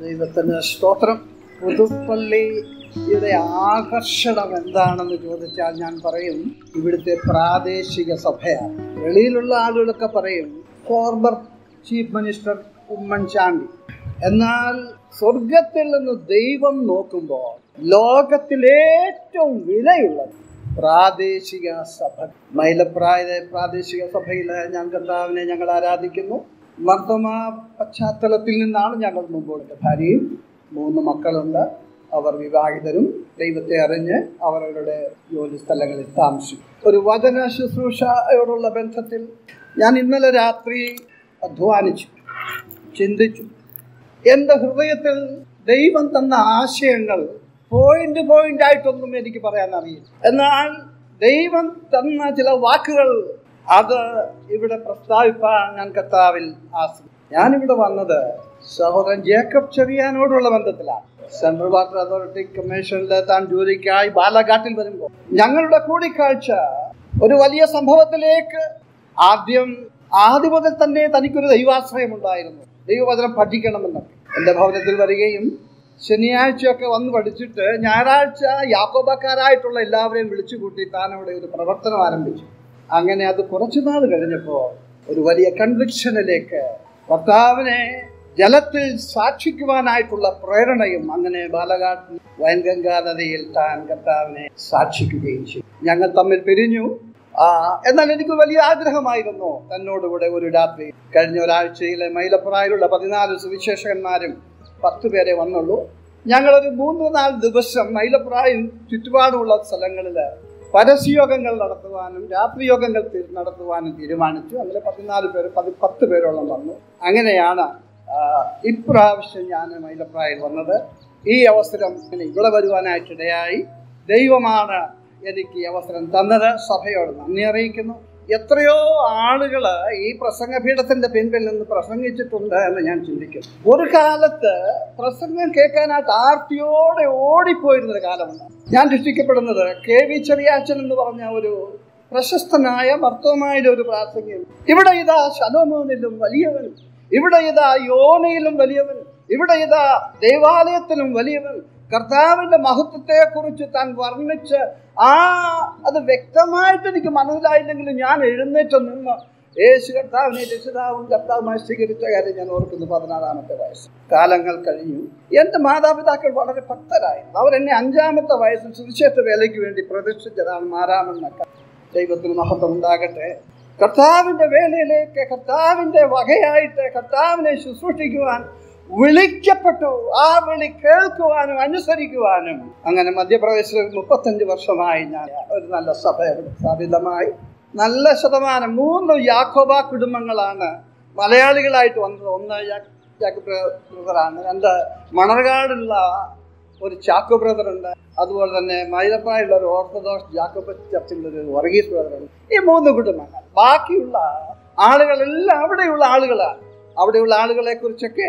ദൈവത്തിന് സ്തോത്രം പുതുപ്പള്ളിയുടെ ആകർഷണം എന്താണെന്ന് ചോദിച്ചാൽ ഞാൻ പറയും ഇവിടുത്തെ പ്രാദേശിക സഭയാണ് വെളിയിലുള്ള ആളുകളൊക്കെ പറയും ഫോർമർ ചീഫ് മിനിസ്റ്റർ ഉമ്മൻചാണ്ടി എന്നാൽ സ്വർഗത്തിൽ നിന്ന് ദൈവം നോക്കുമ്പോൾ ലോകത്തിൽ ഏറ്റവും വിലയുള്ളത് പ്രാദേശിക സഭ മൈലപ്രായ പ്രാദേശിക സഭയിൽ ഞാൻ കർത്താവിനെ ഞങ്ങൾ ആരാധിക്കുന്നു മർദ്ദമ പശ്ചാത്തലത്തിൽ നിന്നാണ് ഞങ്ങൾ മുമ്പോട്ട് ഭാര്യയും മൂന്ന് മക്കളുണ്ട് അവർ വിവാഹിതരും ദൈവത്തെ അറിഞ്ഞ് അവരുടെ ജോലി സ്ഥലങ്ങളിൽ താമസിക്കും ഒരു വചന ശുശ്രൂഷയോടുള്ള ബന്ധത്തിൽ ഞാൻ ഇന്നലെ രാത്രി അധ്വാനിച്ചു ചിന്തിച്ചു എൻ്റെ ഹൃദയത്തിൽ ദൈവം തന്ന ആശയങ്ങൾ പോയിന്റ് പോയിന്റ് ആയിട്ടൊന്നും എനിക്ക് പറയാൻ അറിയില്ല എന്നാൽ ദൈവം തന്ന ചില വാക്കുകൾ അത് ഇവിടെ പ്രസ്താവിപ്പാൻ ഞാൻ കർത്താവിൽ ആശ്രയിച്ചു ഞാനിവിടെ വന്നത് സഹോദരൻ ജേക്കബ് ചെറിയാനോടുള്ള ബന്ധത്തിലാണ് സെൻട്രൽ വാട്ടർ അതോറിറ്റി കമ്മീഷനിൽ താൻ ജോലിക്കായി ബാലഘാട്ടിൽ വരുമ്പോൾ ഞങ്ങളുടെ കൂടിക്കാഴ്ച ഒരു വലിയ സംഭവത്തിലേക്ക് ആദ്യം ആദ്യം മുതൽ തന്നെ തനിക്കൊരു ദൈവാശ്രയം ഉണ്ടായിരുന്നു ദൈവവചനം പഠിക്കണമെന്നൊക്കെ എൻ്റെ ഭവനത്തിൽ വരികയും ശനിയാഴ്ചയൊക്കെ വന്ന് പഠിച്ചിട്ട് ഞായറാഴ്ച യാക്കോബക്കാരായിട്ടുള്ള എല്ലാവരെയും വിളിച്ചു കൂട്ടി താൻ അവിടെ ഒരു പ്രവർത്തനം ആരംഭിച്ചു അങ്ങനെ അത് കുറച്ചു നാൾ കഴിഞ്ഞപ്പോൾ ഒരു വലിയ കൺവിക്ഷനിലേക്ക് കർത്താവിനെ ജലത്തിൽ സാക്ഷിക്കുവാനായിട്ടുള്ള പ്രേരണയും അങ്ങനെ ബാലഘാട്ട് വൈൻഗംഗാ നദിയിൽ താൻ കർത്താവിനെ സാക്ഷിക്കുകയും ചെയ്തു ഞങ്ങൾ തമ്മിൽ പിരിഞ്ഞു ആ, എന്നാൽ എനിക്ക് വലിയ ആഗ്രഹമായിരുന്നു തന്നോടുകൂടെ ഒരു രാത്രി കഴിഞ്ഞ ഒരാഴ്ചയിലെ മൈലപ്രായിലുള്ള പതിനാല് സുവിശേഷകന്മാരും പത്ത് പേരെ വന്നുള്ളൂ ഞങ്ങളൊരു മൂന്ന് നാല് ദിവസം മൈലപ്രായിൽ ചുറ്റുപാടുമുള്ള സ്ഥലങ്ങളിൽ പരസ്യയോഗങ്ങൾ നടത്തുവാനും രാത്രി യോഗങ്ങൾ തി- നടത്തുവാനും തീരുമാനിച്ചു അങ്ങനെ പതിനാല് പേര് പതി പത്ത് പേരോളം വന്നു അങ്ങനെയാണ് ആ, ഇപ്രാവശ്യം ഞാൻ മൈലപ്രായിൽ വന്നത് ഈ അവസരം ഇങ്ങനെ ഇവിടെ വരുവാനായിട്ടിടയായി ദൈവമാണ് എനിക്ക് ഈ അവസരം തന്നത് സഭയോട് നന്ദി അറിയിക്കുന്നു എത്രയോ ആളുകൾ ഈ പ്രസംഗപീഠത്തിന്റെ പിൻപിൽ നിന്ന് പ്രസംഗിച്ചിട്ടുണ്ട് എന്ന് ഞാൻ ചിന്തിക്കുന്നു ഒരു കാലത്ത് പ്രസംഗം കേൾക്കാനായിട്ട് ആർത്തിയോടെ ഓടിപ്പോയിരുന്നൊരു കാലമുണ്ട് ഞാൻ രക്ഷിക്കപ്പെടുന്നത് കെ വി ചെറിയാച്ചൻ എന്ന് പറഞ്ഞ ഒരു പ്രശസ്തനായ മർത്തവമായ ഒരു പ്രാസംഗ്യം ഇവിടെ ഇതാ ശലോമോനിലും വലിയവൻ ഇവിടെ ഇതാ യോനയിലും വലിയവൻ ഇവിടെ ഇതാ ദേവാലയത്തിലും വലിയവൻ കർത്താവിന്റെ മഹത്വത്തെ കുറിച്ച് താൻ വർണ്ണിച്ച് ആ അത് വ്യക്തമായിട്ട് എനിക്ക് മനസ്സിലായില്ലെങ്കിലും ഞാൻ എഴുന്നേറ്റ് നിന്ന് യേശു കർത്താവിനെ രക്ഷിതാവും കർത്താവുമായി സ്വീകരിച്ച കാര്യം ഞാൻ ഓർക്കുന്നു പതിനാറാമത്തെ വയസ്സ് കാലങ്ങൾ കഴിഞ്ഞു എൻ്റെ മാതാപിതാക്കൾ വളരെ ഭക്തരായിരുന്നു അവരെന്നെ അഞ്ചാമത്തെ വയസ്സിൽ സുവിശേഷ വേലയ്ക്ക് വേണ്ടി പ്രതിഷ്ഠിച്ചതാണ് മാറാമെന്നൊക്കെ ദൈവത്തിന് മഹത്വം ഉണ്ടാകട്ടെ കർത്താവിന്റെ വേലയിലേക്ക് കർത്താവിന്റെ വകയായിട്ട് കർത്താവിനെ ശുശ്രൂഷിക്കുവാൻ വിളിക്കപ്പെട്ടു ആ വിളി കേൾക്കുവാനും അനുസരിക്കുവാനും അങ്ങനെ മധ്യപ്രദേശിൽ മുപ്പത്തഞ്ച് വർഷമായി ഞാൻ ഒരു നല്ല സഭ അവിടെ സ്ഥാപിതമായി നല്ല ശതമാനം മൂന്ന് യാക്കോബ കുടുംബങ്ങളാണ് മലയാളികളായിട്ട് വന്നത് ഒന്ന് യാ- ജാക്കബ് ബ്രദറാണ് രണ്ട് മണർകാടുള്ള ഒരു ചാക്കോ ബ്രദർ ഉണ്ട് അതുപോലെ തന്നെ മൈലപ്പായുള്ള ഒരു ഓർത്തഡോക്സ് ജാക്കോബ് ചർച്ചിലുള്ള ഒരു വർഗീസ് ബ്രദർ ഉണ്ട് ഈ മൂന്ന് കുടുംബങ്ങൾ ബാക്കിയുള്ള ആളുകളെല്ലാം അവിടെയുള്ള ആളുകളാണ് അവിടെയുള്ള ആളുകളെ കുറിച്ചൊക്കെ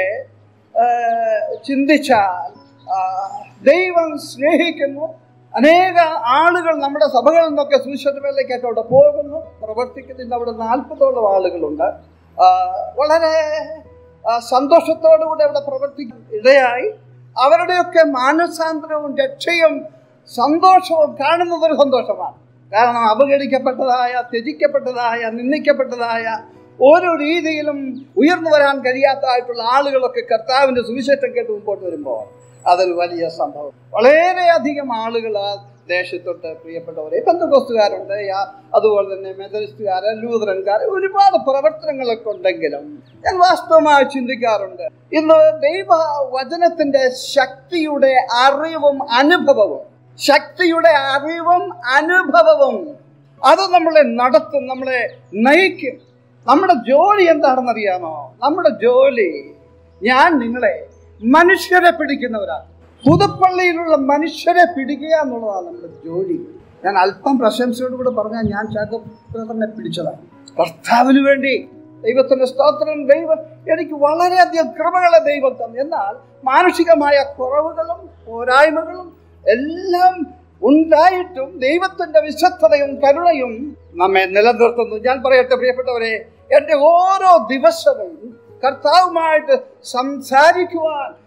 ചിന്തിച്ചാൽ ആ, ദൈവം സ്നേഹിക്കുന്നു അനേക ആളുകൾ നമ്മുടെ സഭകളിൽ നിന്നൊക്കെ സുവിശേഷവേലയ്ക്കായിട്ട് അവിടെ പോകുന്നു പ്രവർത്തിക്കുന്നില്ല അവിടെ നാൽപ്പതോളം ആളുകളുണ്ട് ആ, വളരെ ആ, സന്തോഷത്തോടുകൂടി അവിടെ പ്രവർത്തിക്കും ഇടയായി അവരുടെയൊക്കെ മാനസാന്തരവും രക്ഷയും സന്തോഷവും കാണുന്നത് ഒരു സന്തോഷമാണ് കാരണം അവഗണിക്കപ്പെട്ടതായ ത്യജിക്കപ്പെട്ടതായ നിന്ദിക്കപ്പെട്ടതായ ഓരോ രീതിയിലും ഉയർന്നു വരാൻ കഴിയാത്തതായിട്ടുള്ള ആളുകളൊക്കെ കർത്താവിന്റെ സുവിശേഷം കേട്ട് മുമ്പോട്ട് വരുമ്പോൾ അതൊരു വലിയ സംഭവം വളരെയധികം ആളുകൾ ആ ദേശത്തൊട്ട് പ്രിയപ്പെട്ടവരെ ബന്ധുക്കോസ്തുകാരുണ്ട് അതുപോലെ തന്നെ മെതലിസ്റ്റുകാര് ലൂതറൻകാർ ഒരുപാട് പ്രവർത്തനങ്ങളൊക്കെ ഉണ്ടെങ്കിലും ഞാൻ വാസ്തവമായി ചിന്തിക്കാറുണ്ട് ഇന്ന് ദൈവ വചനത്തിന്റെ ശക്തിയുടെ അറിവും അനുഭവവും ശക്തിയുടെ അറിവും അനുഭവവും അത് നമ്മളെ നടത്തും നമ്മളെ നയിക്കും നമ്മുടെ ജോലി എന്താണെന്നറിയാമോ നമ്മുടെ ജോലി ഞാൻ നിങ്ങളെ മനുഷ്യരെ പിടിക്കുന്നവരാണ് പുതുപ്പള്ളിയിലുള്ള മനുഷ്യരെ പിടിക്കുക എന്നുള്ളതാണ് നമ്മുടെ ജോലി ഞാൻ അല്പം പ്രശംസയോടുകൂടെ പറഞ്ഞാൽ ഞാൻ ചാക്കോബ്രദറിനെ പിടിച്ചതാണ് കർത്താവിന് വേണ്ടി ദൈവത്തിന്റെ സ്തോത്രം ദൈവം എനിക്ക് വളരെയധികം കൃപകളെ ദൈവം തന്നു എന്നാൽ മാനുഷികമായ കുറവുകളും പോരായ്മകളും എല്ലാം ഉണ്ടായിട്ടും ദൈവത്തിന്റെ വിശ്വസ്തതയും കരുണയും നമ്മെ നിലനിർത്തുന്നു ഞാൻ പറയട്ടെ പ്രിയപ്പെട്ടവരെ എൻ്റെ ഓരോ ദിവസവും കർത്താവുമായിട്ട് സംസാരിക്കുവാൻ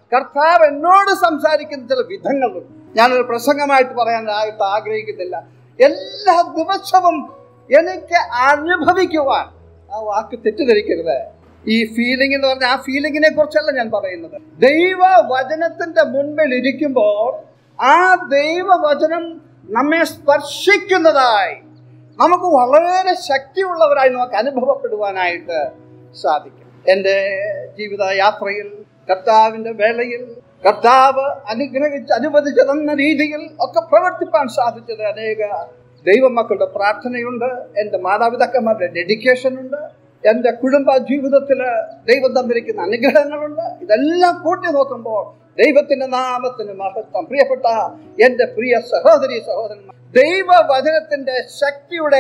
കർത്താവ് എന്നോട് സംസാരിക്കുന്ന ചില വിധങ്ങളുണ്ട് ഞാനൊരു പ്രസംഗമായിട്ട് പറയാനായിട്ട് ആഗ്രഹിക്കുന്നില്ല എല്ലാ ദിവസവും എനിക്ക് അനുഭവിക്കുവാൻ ആ വാക്ക് തെറ്റിദ്ധരിക്കരുത് ഈ ഫീലിംഗ് എന്ന് പറഞ്ഞാൽ ആ ഫീലിംഗിനെ കുറിച്ചല്ല ഞാൻ പറയുന്നത് ദൈവ വചനത്തിന്റെ മുൻപിൽ ഇരിക്കുമ്പോൾ ആ ദൈവവചനം നമ്മെ സ്പർശിക്കുന്നതായി നമുക്ക് വളരെ ശക്തിയുള്ളവരായി നമുക്ക് അനുഭവപ്പെടുവാനായിട്ട് സാധിക്കും എൻ്റെ ജീവിത യാത്രയിൽ കർത്താവിൻ്റെ വേളയിൽ കർത്താവ് അനുഗ്രഹിച്ച് അനുവദിച്ചു തന്ന രീതിയിൽ ഒക്കെ പ്രവർത്തിപ്പാൻ സാധിച്ചത് അനേക ദൈവമക്കളുടെ പ്രാർത്ഥനയുണ്ട് എൻ്റെ മാതാപിതാക്കന്മാരുടെ ഡെഡിക്കേഷൻ ഉണ്ട് എൻ്റെ കുടുംബ ജീവിതത്തിൽ ദൈവം തന്നിരിക്കുന്ന അനുഗ്രഹങ്ങളുണ്ട് ഇതെല്ലാം കൂട്ടി നോക്കുമ്പോൾ ദൈവത്തിന്റെ നാമത്തിന് മഹത്വം പ്രിയപ്പെട്ട എൻ്റെ പ്രിയ സഹോദരി സഹോദരന്മാർ ദൈവവചനത്തിന്റെ ശക്തിയുടെ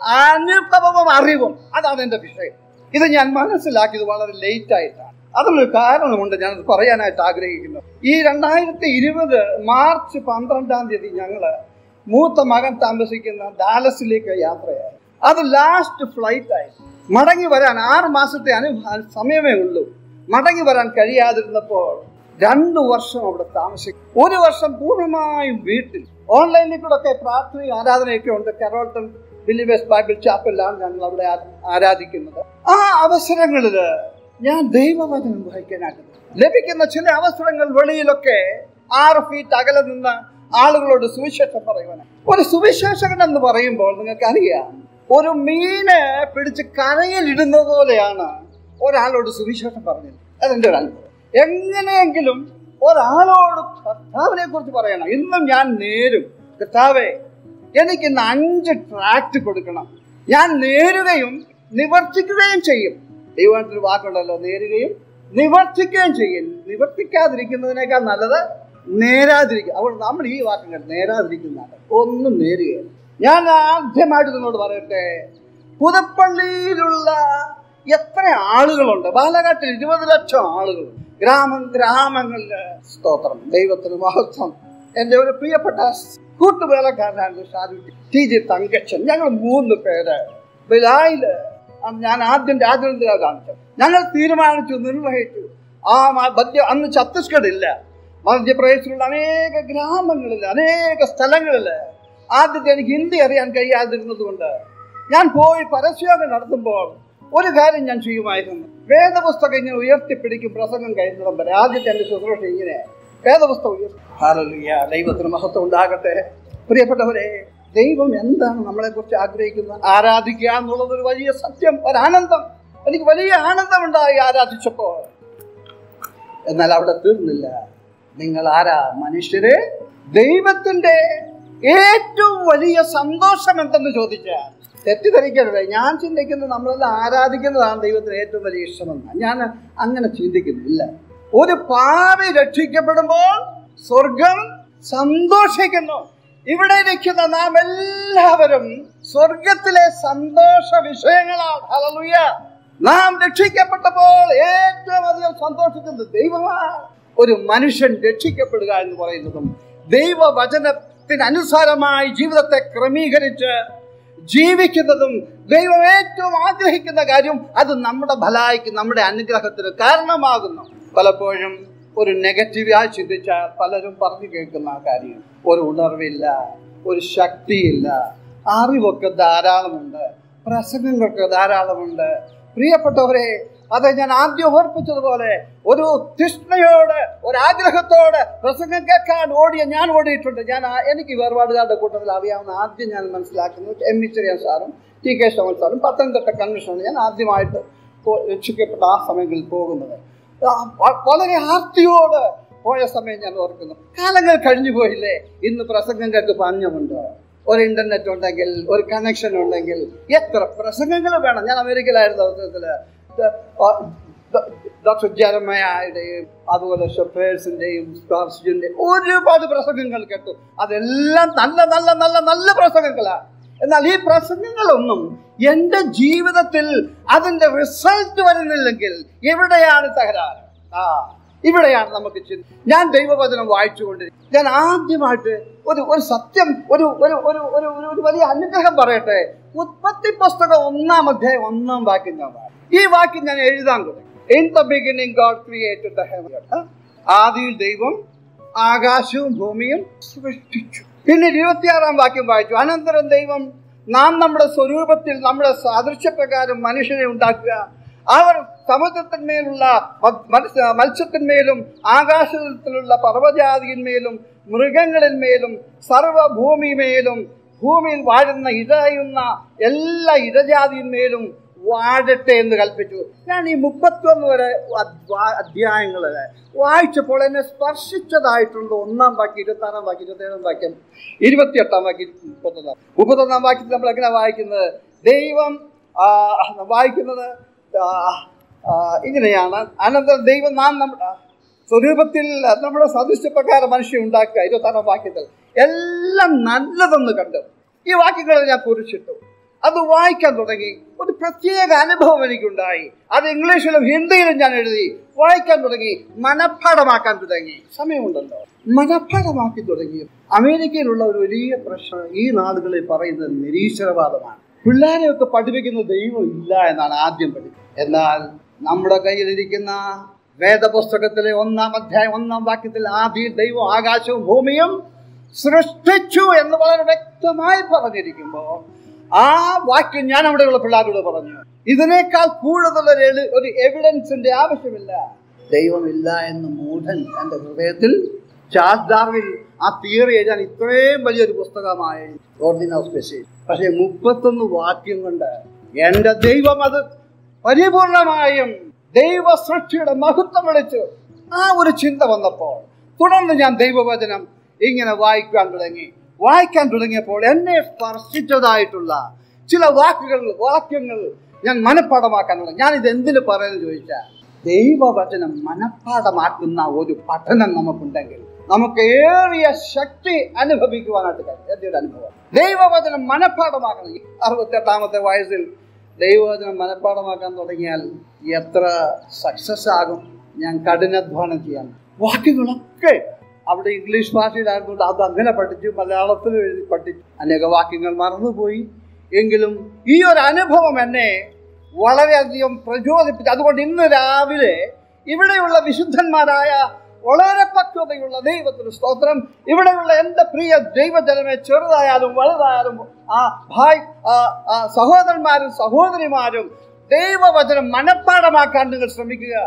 അനുഭവവും അറിവും അതാണ് എൻ്റെ വിഷയം ഇത് ഞാൻ മനസ്സിലാക്കിയത് വളരെ ലേറ്റ് ആയിട്ടാണ് അതിനൊരു കാരണമുണ്ട് ഞാനത് പറയാനായിട്ട് ആഗ്രഹിക്കുന്നു ഈ രണ്ടായിരത്തി ഇരുപത് മാർച്ച് പന്ത്രണ്ടാം തീയതി ഞങ്ങള് മൂത്ത മകൻ താമസിക്കുന്ന ഡാലസിലേക്ക് യാത്രയായി അത് ലാസ്റ്റ് ഫ്ലൈറ്റ് ആയി മടങ്ങി വരാൻ ആറ് മാസത്തെ അനു സമയമേ ഉള്ളൂ മടങ്ങി വരാൻ കഴിയാതിരുന്നപ്പോൾ രണ്ടു വർഷം അവിടെ താമസിക്കും ഒരു വർഷം പൂർണ്ണമായും വീട്ടിൽ ഓൺലൈനിൽ കൂടെ ഒക്കെ പ്രാർത്ഥനയും ആരാധനയൊക്കെ ഉണ്ട് കരോട്ടൺ ബിലിവേഴ്സ് ബൈബിൾ ചാപ്പലിലാണ് ഞങ്ങൾ അവിടെ ആ- ആരാധിക്കുന്നത് ആ അവസരങ്ങളിൽ ഞാൻ ദൈവവചനം വായിക്കാനായിട്ട് ലഭിക്കുന്ന ചില അവസരങ്ങൾ വെളിയിലൊക്കെ ആറ് ഫീറ്റ് അകലെ നിന്ന് ആളുകളോട് സുവിശേഷം പറയുവാനാണ് ഒരു സുവിശേഷകൻ എന്ന് പറയുമ്പോൾ നിങ്ങൾക്ക് അറിയാം ഒരു മീന് പിടിച്ച് കരയിൽ ഇടുന്നത് പോലെയാണ് ഒരാളോട് സുവിശേഷം പറഞ്ഞത് അതെന്റെ ഒരു അനുഭവം എങ്ങനെയെങ്കിലും ഒരാളോട് കർത്താവിനെ കുറിച്ച് പറയണം ഇന്നും ഞാൻ നേരും കർത്താവെ എനിക്ക് ഇന്ന് അഞ്ച് ട്രാക്ട് കൊടുക്കണം ഞാൻ നേരുകയും നിവർത്തിക്കുകയും ചെയ്യും ദൈവത്തിന് വാക്കുണ്ടല്ലോ നേരുകയും നിവർത്തിക്കുകയും ചെയ്യും നിവർത്തിക്കാതിരിക്കുന്നതിനേക്കാൾ നല്ലത് നേരാതിരിക്കുക അപ്പോൾ നമ്മൾ ഈ വാക്കുകൾ നേരാതിരിക്കുന്നതാണ് ഒന്നും നേരുകയാണ് ഞാൻ ആദ്യമായിട്ട് നിന്നോട് പറയട്ടെ പുതുപ്പള്ളിയിലുള്ള എത്ര ആളുകളുണ്ട് ബാലഘാട്ടിൽ ഇരുപത് ലക്ഷം ആളുകൾ ഗ്രാമം ഗ്രാമങ്ങളില് സ്തോത്രം ദൈവത്തിന് മഹത്വം എൻ്റെ ഒരു പ്രിയപ്പെട്ട കൂട്ടുവേലക്കാരനാണ് ഷാരു ടി ജി തങ്കച്ചൻ ഞങ്ങൾ മൂന്ന് പേര് ബിലായില് അന്ന് ഞാൻ ആദ്യം രാജേന്ദ്ര കാണിച്ചത് ഞങ്ങൾ തീരുമാനിച്ചു നിർവഹിച്ചു ആ മ- മധ്യ അന്ന് ഛത്തീസ്ഗഡ് ഇല്ല മധ്യപ്രദേശിലുള്ള അനേക ഗ്രാമങ്ങളിൽ അനേക സ്ഥലങ്ങളിൽ ആദ്യത്തെ എനിക്ക് ഹിന്ദി അറിയാൻ കഴിയാതിരുന്നത് കൊണ്ട് ഞാൻ പോയി പരസ്യോഗം നടത്തുമ്പോൾ ഒരു കാര്യം ഞാൻ ചെയ്യുമായിരുന്നു വേദപുസ്തകം ഇങ്ങനെ ഉയർത്തിപ്പിടിക്കും പ്രസംഗം കഴിയുന്നിടം വരെ ആദ്യത്തെ എൻ്റെ ശുശ്രൂഷ ഇങ്ങനെ വേദപുസ്തകം ഉയർത്തി ഹല്ലേലൂയ. ദൈവത്തിന് മഹത്വം ഉണ്ടാകട്ടെ പ്രിയപ്പെട്ടവരെ ദൈവം എന്താണ് നമ്മളെ കുറിച്ച് ആഗ്രഹിക്കുന്നത് ആരാധിക്കുക എന്നുള്ളത് ഒരു വലിയ സത്യം ഒരാനന്ദം എനിക്ക് വലിയ ആനന്ദമുണ്ടായി ആരാധിച്ചപ്പോൾ എന്നാൽ അവിടെ തീർന്നില്ല നിങ്ങൾ ആരാ മനുഷ്യരെ ദൈവത്തിന്റെ ഏറ്റവും വലിയ സന്തോഷം എന്തെന്ന് ചോദിച്ചാൽ തെറ്റിദ്ധരിക്കരുത് ഞാൻ ചിന്തിക്കുന്നത് നമ്മളെല്ലാം ആരാധിക്കുന്നതാണ് ദൈവത്തിന് ഏറ്റവും വലിയ ഇഷ്ടമെന്ന് ഞാൻ അങ്ങനെ ചിന്തിക്കുന്നില്ല ഒരു പാവി രക്ഷിക്കപ്പെടുമ്പോൾ സ്വർഗം സന്തോഷിക്കുന്നു ഇവിടെ ഇരിക്കുന്ന നാം എല്ലാവരും സ്വർഗത്തിലെ സന്തോഷ വിഷയങ്ങളാണ് ഹല്ലേലൂയ നാം രക്ഷിക്കപ്പെട്ടപ്പോൾ ഏറ്റവും അധികം സന്തോഷിക്കുന്നത് ദൈവമാണ് ഒരു മനുഷ്യൻ രക്ഷിക്കപ്പെടുക എന്ന് പറയുന്നതും ദൈവവചനത്തിനനുസാരമായി ജീവിതത്തെ ക്രമീകരിച്ച് ജീവിക്കുന്നതും ദൈവം ഏറ്റവും ആഗ്രഹിക്കുന്ന കാര്യം അത് നമ്മുടെ ഭലായിക്ക് നമ്മുടെ അനുഗ്രഹത്തിന് കാരണമാകുന്നു പലപ്പോഴും ഒരു നെഗറ്റീവായി ചിന്തിച്ചാൽ പലരും പറഞ്ഞു കേൾക്കുന്ന ആ കാര്യം ഒരു ഉണർവില്ല ഒരു ശക്തിയില്ല അറിവൊക്കെ ധാരാളമുണ്ട് പ്രസംഗങ്ങൾക്ക് ധാരാളമുണ്ട് പ്രിയപ്പെട്ടവരെ അത് ഞാൻ ആദ്യം ഓർപ്പിച്ചതുപോലെ ഒരു തൃഷ്ണയോട് ഒരാഗ്രഹത്തോട് പ്രസംഗം കേൾക്കാൻ ഓടിയ ഞാൻ ഓടിയിട്ടുണ്ട് ഞാൻ ആ- എനിക്ക് വേർപാടുകാരുടെ കൂട്ടത്തിൽ അറിയാവുന്ന ആദ്യം ഞാൻ മനസ്സിലാക്കുന്നത് എം വി ചെറിയാൻ സാറും ടി കെ ശോഭൻ സാറും പത്തനംതിട്ട കൺവെൻഷനാണ് ഞാൻ ആദ്യമായിട്ട് പോ- രക്ഷിക്കപ്പെട്ട ആ സമയങ്ങളിൽ പോകുന്നത് ആ, വ- വളരെ ആർത്തിയോട് പോയ സമയം ഞാൻ ഓർക്കുന്നു കാലങ്ങൾ കഴിഞ്ഞു പോയില്ലേ ഇന്ന് പ്രസംഗങ്ങൾക്ക് പഞ്ഞമുണ്ട് ഒരു ഇന്റർനെറ്റ് ഉണ്ടെങ്കിൽ ഒരു കണക്ഷൻ ഉണ്ടെങ്കിൽ എത്ര പ്രസംഗങ്ങൾ വേണം ഞാൻ അമേരിക്കയിലായിരുന്ന അവസരത്തിൽ ഡോക്ടർ ജെറമയുടെയും അതുപോലെ ഷെഫേഴ്സിന്റെയും സ്കാർസിന്റെയും ഒരുപാട് പ്രസംഗങ്ങൾ കേട്ടു അതെല്ലാം നല്ല നല്ല നല്ല നല്ല പ്രസംഗങ്ങളാണ് എന്നാൽ ഈ പ്രസംഗങ്ങളൊന്നും എൻ്റെ ജീവിതത്തിൽ അതിൻ്റെ റിസൾട്ട് വരുന്നില്ലെങ്കിൽ എവിടെയാണ് തകരാറ് ആ ഇവിടെയാണ് നമുക്ക് ചിന്ത ഞാൻ ദൈവവചനം വായിച്ചുകൊണ്ടിരിക്കും ഞാൻ ആദ്യമായിട്ട് ഒരു ഒരു സത്യം ഒരു ഒരു ഒരു ഒരു ഒരു- ഒരു വലിയ അനുഗ്രഹം പറയട്ടെ ഉത്പത്തി പുസ്തകം ഒന്നാം അധ്യായം ഒന്നാം വാക്യം ഞാൻ വായിക്കും ഈ വാക്യം ഞാൻ എഴുതാൻ തുടങ്ങി in the beginning God created the heaven ആദിയിൽ ദൈവം ആകാശവും ഭൂമിയും സൃഷ്ടിച്ചു പിന്നെ ഇരുപത്തിയാറാം വാക്യം വായിച്ചു അനന്തരം ദൈവം നാം നമ്മുടെ സ്വരൂപത്തിൽ നമ്മുടെ സാദൃശ്യപ്രകാരം മനുഷ്യനെ ഉണ്ടാക്കുക അവർ സമുദ്രത്തിന്മേലുള്ള മ- മത്സ്യ- മത്സ്യത്തിന്മേലും ആകാശത്തിലുള്ള പർവ്വജാതിന്മേലും മൃഗങ്ങളിന്മേലും സർവഭൂമിമേലും ഭൂമിയിൽ വാഴുന്ന ഇഴയുന്ന എല്ലാ ഇഴജാതിന്മേലും വാഴട്ടെ എന്ന് കൽപ്പിച്ചു ഞാൻ ഈ മുപ്പത്തൊന്ന് വരെ അധ്യായങ്ങൾ വായിച്ചപ്പോൾ എന്നെ സ്പർശിച്ചതായിട്ടുള്ള ഒന്നാം വാക്യം ഇരുപത്തി ആറാം വാക്യം ഇരുപത്തി ഏഴാം വാക്യം ഇരുപത്തിയെട്ടാം വാക്യം മുപ്പത്തൊന്നാം മുപ്പത്തൊന്നാം വാക്യത്തിൽ നമ്മൾ എങ്ങനെ വായിക്കുന്നത് ദൈവം ആ, വായിക്കുന്നത് ആ, ആ, ഇങ്ങനെയാണ് അനന്തരം ദൈവം നാം നമ്മുടെ സ്വരൂപത്തിൽ നമ്മുടെ സദൃശ്യപ്രകാരം മനുഷ്യൻ ഉണ്ടാക്കുക ഇരുപത്താറാം വാക്യത്തിൽ എല്ലാം നല്ലതെന്ന് കണ്ടു ഈ വാക്യങ്ങൾ ഞാൻ കുറിച്ചിട്ടു അത് വായിക്കാൻ തുടങ്ങി ഒരു പ്രത്യേക അനുഭവം എനിക്കുണ്ടായി അത് ഇംഗ്ലീഷിലും ഹിന്ദിയിലും ഞാൻ എഴുതി വായിക്കാൻ തുടങ്ങി മനഃപ്പാഠമാക്കാൻ തുടങ്ങി സമയമുണ്ടല്ലോ മനഃപ്പാഠമാക്കി തുടങ്ങി അമേരിക്കയിലുള്ള ഒരു വലിയ പ്രശ്നം ഈ നാടുകളിൽ പറയുന്നത് നിരീശ്വരവാദമാണ് പിള്ളേരെയൊക്കെ പഠിപ്പിക്കുന്ന ദൈവം ഇല്ല എന്നാണ് ആദ്യം പഠിക്കുന്നത് എന്നാൽ നമ്മുടെ കയ്യിലിരിക്കുന്ന വേദപുസ്തകത്തിലെ ഒന്നാം അധ്യായം ഒന്നാം വാക്യത്തിൽ ആദ്യം ദൈവം ആകാശവും ഭൂമിയും സൃഷ്ടിച്ചു എന്ന് വളരെ വ്യക്തമായി പറഞ്ഞിരിക്കുമ്പോൾ ആ വാക്യം ഞാൻ അവിടെയുള്ള പിള്ളേരോട് പറഞ്ഞു ഇതിനേക്കാൾ കൂടുതൽ ഒരു എളി- ഒരു എവിഡൻസിന്റെ ആവശ്യമില്ല ദൈവമില്ല എന്ന് മൂഢൻ എൻ്റെ ഹൃദയത്തിൽ ചാൾസ് ഡാർവിൻ ആ തിയറി എഴുതാൻ ഇത്രയും വലിയൊരു പുസ്തകമായ ഓർഡിനോ സ്പെഷ്യൽ പക്ഷേ മുപ്പത്തൊന്ന് വാക്യം കൊണ്ട് എൻ്റെ ദൈവം അത് പരിപൂർണമായും ദൈവ സൃഷ്ടിയുടെ മഹത്വം വിളിച്ചു ആ ഒരു ചിന്ത വന്നപ്പോൾ തുടർന്ന് ഞാൻ ദൈവവചനം ഇങ്ങനെ വായിക്കാൻ തുടങ്ങി വായിക്കാൻ തുടങ്ങിയപ്പോൾ എന്നെ സ്പർശിച്ചതായിട്ടുള്ള ചില വാക്കുകൾ വാക്യങ്ങൾ ഞാൻ മനഃപ്പാഠമാക്കാൻ തുടങ്ങി ഞാൻ ഇത് എന്തിനു പറയുന്നത് ചോദിച്ചാൽ ദൈവവചനം മനഃപ്പാഠമാക്കുന്ന ഒരു പഠനം നമുക്കുണ്ടെങ്കിൽ നമുക്ക് ഏറിയ ശക്തി അനുഭവിക്കുവാനായിട്ട് കഴിയും എൻ്റെ ഒരു അനുഭവം ദൈവവചനം മനഃപ്പാഠമാക്കണം ഈ അറുപത്തെട്ടാമത്തെ വയസ്സിൽ ദൈവവചനം മനഃപ്പാഠമാക്കാൻ തുടങ്ങിയാൽ എത്ര സക്സസ് ആകും ഞാൻ കഠിനാധ്വാനം ചെയ്യാൻ വാക്യങ്ങളൊക്കെ അവിടെ ഇംഗ്ലീഷ് ഭാഷയിലായതുകൊണ്ട് അത് അങ്ങനെ പഠിച്ചു മലയാളത്തിലും എഴുതി പഠിച്ചു അനേക വാക്യങ്ങൾ മറന്നുപോയി എങ്കിലും ഈ ഒരു അനുഭവം എന്നെ വളരെയധികം പ്രചോദിപ്പിച്ചു അതുകൊണ്ട് ഇന്ന് രാവിലെ ഇവിടെയുള്ള വിശുദ്ധന്മാരായ വളരെ പക്വതയുള്ള ദൈവത്തിന് സ്തോത്രം ഇവിടെയുള്ള എൻ്റെ പ്രിയ ദൈവജനമെ ചെറുതായാലും വലുതായാലും ആ ഭായ് ആ, ആ സഹോദരന്മാരും സഹോദരിമാരും ദൈവവചനം മനഃപ്പാഠമാക്കാൻ നിങ്ങൾ ശ്രമിക്കുക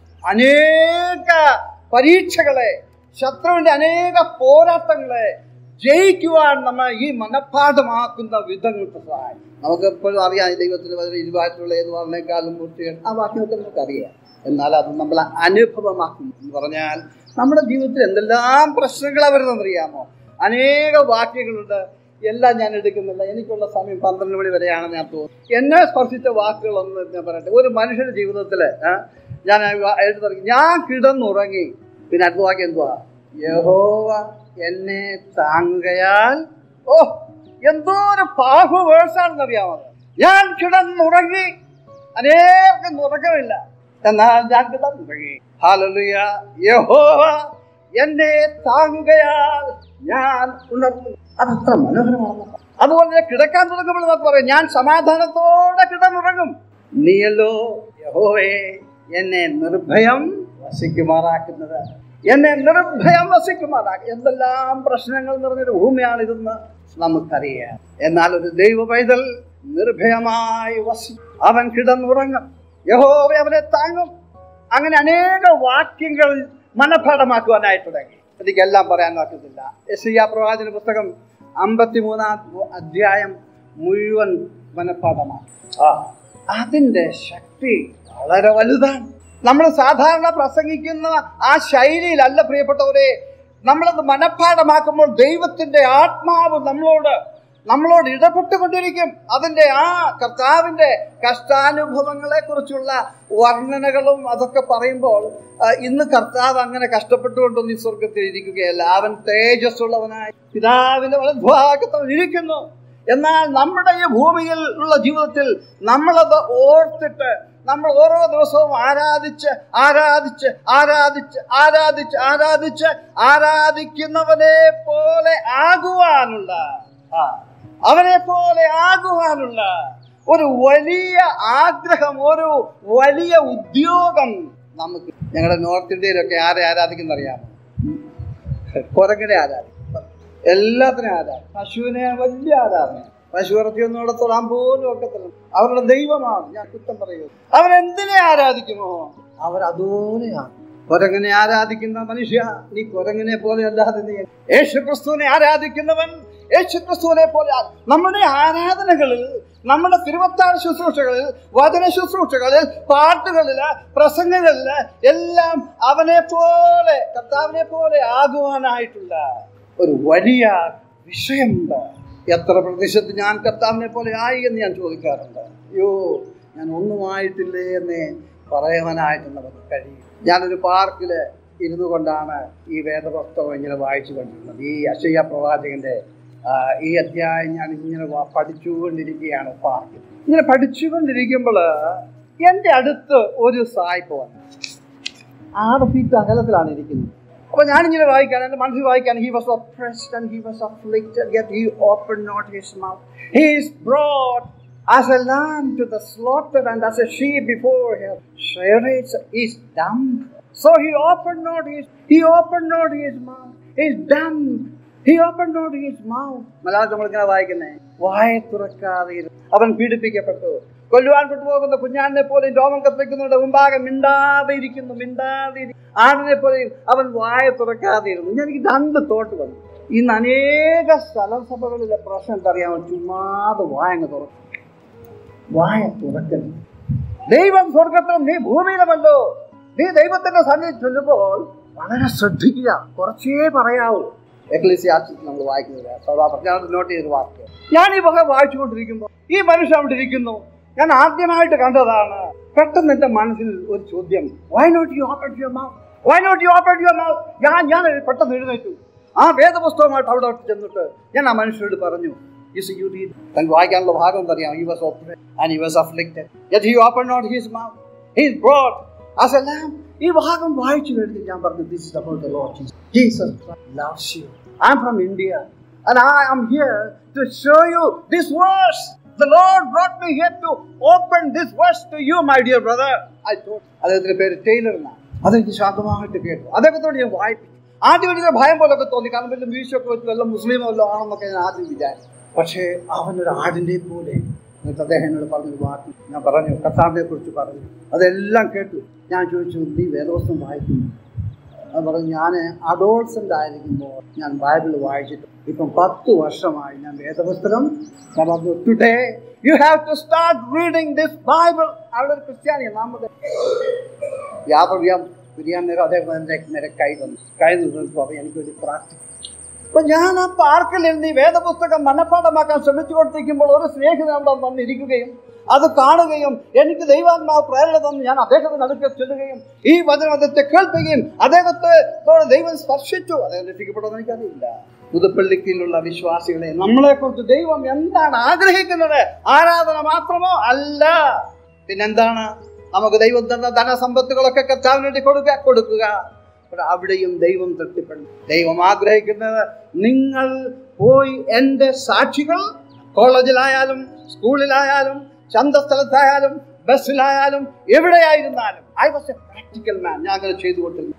അനേക പരീക്ഷകളെ ശത്രുവിന്റെ അനേക പോരാട്ടങ്ങളെ ജയിക്കുവാൻ നമ്മൾ ഈ മനഃപ്പാഠമാക്കുന്ന വിധങ്ങൾക്ക് സഹായം നമുക്ക് എപ്പോഴും അറിയാം ഈ ദൈവത്തിന് വളരെ ഇരുവായിട്ടുള്ള ഏത് പറഞ്ഞേക്കാളും പൂർത്തിയാണ് ആ വാക്യമൊക്കെ നമുക്കറിയാം എന്നാൽ അത് നമ്മൾ അനുഭവമാക്കും എന്ന് പറഞ്ഞാൽ നമ്മുടെ ജീവിതത്തിൽ എന്തെല്ലാം പ്രശ്നങ്ങളാണ് വരുന്നതെന്നറിയാമോ അനേക വാക്യങ്ങളുണ്ട് എല്ലാം ഞാൻ എടുക്കുന്നില്ല എനിക്കുള്ള സമയം പന്ത്രണ്ട് മണി വരെയാണെന്ന് ഞാൻ തോന്നുന്നു എന്നെ സ്പർശിച്ച വാക്കുകളൊന്ന് ഞാൻ പറയട്ടെ ഒരു മനുഷ്യന്റെ ജീവിതത്തിൽ ഞാൻ എഴുതി തുടങ്ങി ഞാൻ കിടന്നുറങ്ങി പിന്നെ അടുത്ത വാക്യം എന്തുവാ യഹോവ എന്നെ താങ്ങുകയാൽ ഓ എന്തോ ഒരു പാഹു വേഴ്സാണെന്ന് അറിയാമോ ഞാൻ കിടന്നുറങ്ങി അനേകം ഉറക്കമില്ല എന്നാൽ ഞാൻ കിടന്നുറങ്ങി ഹാലലുയ യഹോവ എന്നെ താങ്ങുകയാൽ ഞാൻ ഉണർന്നു അതത്ര മനോഹരമാണ് അതുപോലെ ഞാൻ കിടക്കാൻ തുടങ്ങുമ്പോൾ നമുക്ക് പറയാം ഞാൻ സമാധാനത്തോടെ കിടന്നുറങ്ങും നീയല്ലോ യഹോവേ എന്നെ നിർഭയം വസിക്കുമാറാക്കുന്നത് എന്നെ നിർഭയം വസിക്കുമാറാക്കും എന്തെല്ലാം പ്രശ്നങ്ങൾ നിറഞ്ഞൊരു ഭൂമിയാണ് ഇതെന്ന് നമുക്കറിയാം എന്നാൽ ഒരു ദൈവ പൈതൽ നിർഭയമായി വസി അവൻ കിടന്നുറങ്ങും യഹോവ അവനെ താങ്ങും അങ്ങനെ അനേക വാക്യങ്ങൾ മനഃപാഠമാക്കുവാനായിട്ട് തുടങ്ങി എനിക്കെല്ലാം പറയാൻ നോക്കത്തില്ല എസ് പ്രവാചന പുസ്തകം അമ്പത്തിമൂന്നാം അധ്യായം മുഴുവൻ മനഃപാഠമാക്കി ആ അതിൻ്റെ ശക്തി വളരെ വലുതാണ് നമ്മൾ സാധാരണ പ്രസംഗിക്കുന്ന ആ ശൈലിയിലല്ല പ്രിയപ്പെട്ടവരെ നമ്മളത് മനഃപ്പാഠമാക്കുമ്പോൾ ദൈവത്തിന്റെ ആത്മാവ് നമ്മളോട് നമ്മളോട് ഇടപെട്ടുകൊണ്ടിരിക്കും അതിന്റെ ആ കർത്താവിന്റെ കഷ്ടാനുഭവങ്ങളെ കുറിച്ചുള്ള വർണ്ണനകളും അതൊക്കെ പറയുമ്പോൾ ആ, ഇന്ന് കർത്താവ് അങ്ങനെ കഷ്ടപ്പെട്ടുകൊണ്ടൊന്നും ഈ സ്വർഗത്തിൽ ഇരിക്കുകയല്ല അവൻ തേജസ്സുള്ളവനായി പിതാവിന്റെ വലദ്ഭാഗത്തവൻ ഇരിക്കുന്നു എന്നാൽ നമ്മുടെ ഈ ഭൂമിയിൽ ഉള്ള ജീവിതത്തിൽ നമ്മളത് ഓർത്തിട്ട് നമ്മൾ ഓരോ ദിവസവും ആരാധിച്ച് ആരാധിച്ച് ആരാധിച്ച് ആരാധിച്ച് ആരാധിച്ച് ആരാധിക്കുന്നവനെ പോലെ ആകുവാനുള്ള ആ, അവനെ പോലെ ആകുവാനുള്ള ഒരു വലിയ ആഗ്രഹം ഒരു വലിയ ഉദ്യോഗം നമുക്ക് ഞങ്ങളുടെ നോർത്ത് ഇന്ത്യയിലൊക്കെ ആരെ ആരാധിക്കുന്ന അറിയാമോ കുരങ്ങനെ ആരാധിക്കും എല്ലാത്തിനും ആരാധന പശുവിനെ വലിയ ആരാധന പശു ഇറച്ചിയൊന്നും ഇവിടെ തൊടാൻ പോലും ഒക്കത്തില്ല അവരുടെ ദൈവമാണ് ഞാൻ കുറ്റം പറയുന്നത് അവരെന്തിനെ ആരാധിക്കുമോ അവരതുപോലെയാണ് കുരങ്ങനെ ആരാധിക്കുന്ന മനുഷ്യ നീ കുരങ്ങനെ പോലെ അല്ലാതെ നീ യേശു ക്രിസ്തുവിനെ ആരാധിക്കുന്നവൻ യേശു ക്രിസ്തുവിനെ പോലെ ആ- നമ്മുടെ ആരാധനകളിൽ നമ്മുടെ തിരുവത്താഴ ശുശ്രൂഷകളിൽ വചന ശുശ്രൂഷകളിൽ പാട്ടുകളിൽ പ്രസംഗങ്ങളിൽ എല്ലാം അവനെ പോലെ കർത്താവിനെ പോലെ ആകുവാനായിട്ടുള്ള ഒരു വലിയ വിഷയമുണ്ട് എത്ര പ്രതിശത്ത് ഞാൻ കർത്താവിനെ പോലെ ആയി എന്ന് ഞാൻ ചോദിക്കാറുണ്ട് അയ്യോ ഞാൻ ഒന്നുമായിട്ടില്ലേ എന്നേ പറയുവാനായിട്ട് നമുക്ക് കഴിയും ഞാനൊരു പാർക്കിൽ ഇരുന്നു കൊണ്ടാണ് ഈ വേദപുസ്തകം ഇങ്ങനെ വായിച്ചു കൊണ്ടിരുന്നത് ഈ അക്ഷയ പ്രവാചകന്റെ ആ, ഈ അധ്യായം ഞാൻ ഇങ്ങനെ വ- പഠിച്ചുകൊണ്ടിരിക്കുകയാണ് പാർക്കിൽ ഇങ്ങനെ പഠിച്ചുകൊണ്ടിരിക്കുമ്പോൾ എൻ്റെ അടുത്ത് ഒരു സായിപ്പ് വന്നു ആറ് ഫീറ്റ് അകലത്തിലാണ് ഇരിക്കുന്നത് അപ്പൊ ഞാനിങ്ങനെ വായിക്കാൻ എന്റെ മനസ്സിൽ വായിക്കാൻ he was oppressed and he was afflicted yet he opened not his mouth he is brought as a lamb to the slaughter and as a sheep before her shearers is dumb so he opened not his he opened not his mouth he is dumb he opened not his mouth Malayalam നമ്മളിങ്ങനെ വായിക്കുന്നേ വായ തുറക്കാതെ ഇരുന്നു. അവൻ പീഡിപ്പിക്കപ്പെട്ടു കൊല്ലുവാൻ പെട്ടുപോകുന്ന കുഞ്ഞാടിനെ പോലെ രോമം കത്തിക്കുന്നവരുടെ മുമ്പാകെ മിണ്ടാതെ ഇരിക്കുന്നു മിണ്ടാതെ ഇരി- ആടിനെ പോലെയും അവൻ വായ തുറക്കാതെ ഇരുന്നു ഞാൻ എനിക്ക് രണ്ട് തോട്ട് വന്നു ഇന്ന് അനേക സ്ഥലസഭകളിലെ പ്രശ്നം എന്തറിയാമോ ചുമ്മാതെ വായ അങ്ങ് തുറക്കും വായ തുറക്കുന്നു ദൈവം സ്വർഗത്തിലും നീ ഭൂമിയിലുമല്ലോ നീ ദൈവത്തിന്റെ സന്നിധി ചൊല്ലുമ്പോൾ വളരെ ശ്രദ്ധിക്കുക കുറച്ചേ പറയാവൂ എക്ലിസിയാസ്റ്റിൽ നമ്മൾ വായിക്കുന്നത് സ്വഭാവം ഞാൻ നോട്ട് ചെയ്തൊരു വാക്യം ഞാൻ ഈ വക വായിച്ചുകൊണ്ടിരിക്കുമ്പോൾ ഈ മനുഷ്യൻ അവിടെ ഇരിക്കുന്നു ഞാൻ ആദ്യമായിട്ട് കണ്ടതാണ് പെട്ടെന്ന് എന്റെ മനസ്സിൽ ഒരു ചോദ്യം why not you open your mouth why not you open your mouth ഞാൻ ഞാൻ പെട്ടെന്ന് എഴുന്നേറ്റു ആ വേദപുസ്തകമായിട്ട് അവിടെ ചെന്നിട്ട് ഞാൻ ആ മനുഷ്യരോട് പറഞ്ഞു You see, you read. തൻ വായിക്കാനുള്ള ഭാഗം എന്തറിയാം he was oppressed and he was afflicted yet he opened not his mouth he is brought as a lamb ഈ ഭാഗം വായിച്ചു കഴിഞ്ഞ് ഞാൻ പറഞ്ഞു this is about the Lord Jesus Jesus Christ loves you I'm from India and I am here to show you this verse the Lord brought me here to open this verse to you my dear brother I told അദ്ദേഹത്തിന്റെ പേര് Taylor എന്നാണ് അതെനിക്ക് ശാന്തമായിട്ട് കേട്ടു അദ്ദേഹത്തോട് ഞാൻ വായിപ്പിച്ചു ആദ്യം എനിക്ക് ഭയം പോലൊക്കെ തോന്നി കാരണം വല്ല വീഴ്ചയൊക്കെ വെച്ച് വല്ല മുസ്ലിമോ വല്ലതും ആണെന്നൊക്കെ ഞാൻ ആദ്യം വിചാരിച്ചു പക്ഷേ അവനൊരു ആടിൻ്റെ പോലെ എന്നിട്ട് അദ്ദേഹം എന്നോട് പറഞ്ഞൊരു വാക്ക് ഞാൻ പറഞ്ഞു കർത്താവിനെ കുറിച്ച് പറഞ്ഞു അതെല്ലാം കേട്ടു ഞാൻ ചോദിച്ചു നീ വേദവസ്തം വായിക്കുന്നു അത് പറഞ്ഞു ഞാൻ അഡോൾസൻ്റ് ആയിരിക്കുമ്പോൾ ഞാൻ ബൈബിൾ വായിച്ചിട്ട് ഇപ്പം പത്ത് വർഷമായി ഞാൻ വേദപുസ്തകം ഞാൻ പറഞ്ഞു today you have to start reading this Bible അവിടെ ഒരു ക്രിസ്ത്യാനിയാണ് നാമത് യാത്ര ചെയ്യാൻ പിരിയാൻ നേരം അദ്ദേഹം എൻ്റെ നേരെ കൈ തന്നു കൈ നിന്നു അപ്പോൾ എനിക്കൊരു പ്രാർത്ഥിക്കും അപ്പൊ ഞാൻ ആ പാർക്കിൽ ഇരുന്ന് ഈ വേദപുസ്തകം മനഃപ്പാഠമാക്കാൻ ശ്രമിച്ചുകൊണ്ടിരിക്കുമ്പോൾ ഒരു സ്നേഹിതൻ അവിടെ വന്നിരിക്കുകയും അത് കാണുകയും എനിക്ക് ദൈവാത്മാവ് പ്രേരണ തന്നു ഞാൻ അദ്ദേഹത്തിന് അടുക്കൽ ചെല്ലുകയും ഈ വചനം അദ്ദേഹത്തെ കേൾപ്പിക്കുകയും അദ്ദേഹത്തെ ത്തോടെ ദൈവം സ്പർശിച്ചു അദ്ദേഹം രക്ഷിക്കപ്പെടുമെന്ന് എനിക്കറിയില്ല പുതുപ്പള്ളിക്കിലുള്ള വിശ്വാസികളെ നമ്മളെ കുറിച്ച് ദൈവം എന്താണ് ആഗ്രഹിക്കുന്നത് ആരാധന മാത്രമോ അല്ല പിന്നെന്താണ് നമുക്ക് ദൈവം തന്ന ധനസമ്പത്തുകളൊക്കെ കർത്താവിന് വേണ്ടി കൊടുക്കുക കൊടുക്കുക പക്ഷെ അവിടെയും ദൈവം തൃപ്തിപ്പെടും ദൈവം ആഗ്രഹിക്കുന്നത് നിങ്ങൾ പോയി എൻ്റെ സാക്ഷികൾ കോളേജിലായാലും സ്കൂളിലായാലും ചന്തസ്ഥലത്തായാലും ബസ്സിലായാലും എവിടെയായിരുന്നാലും I was a practical man ഞാൻ അങ്ങനെ ചെയ്തുകൊണ്ടിരുന്നു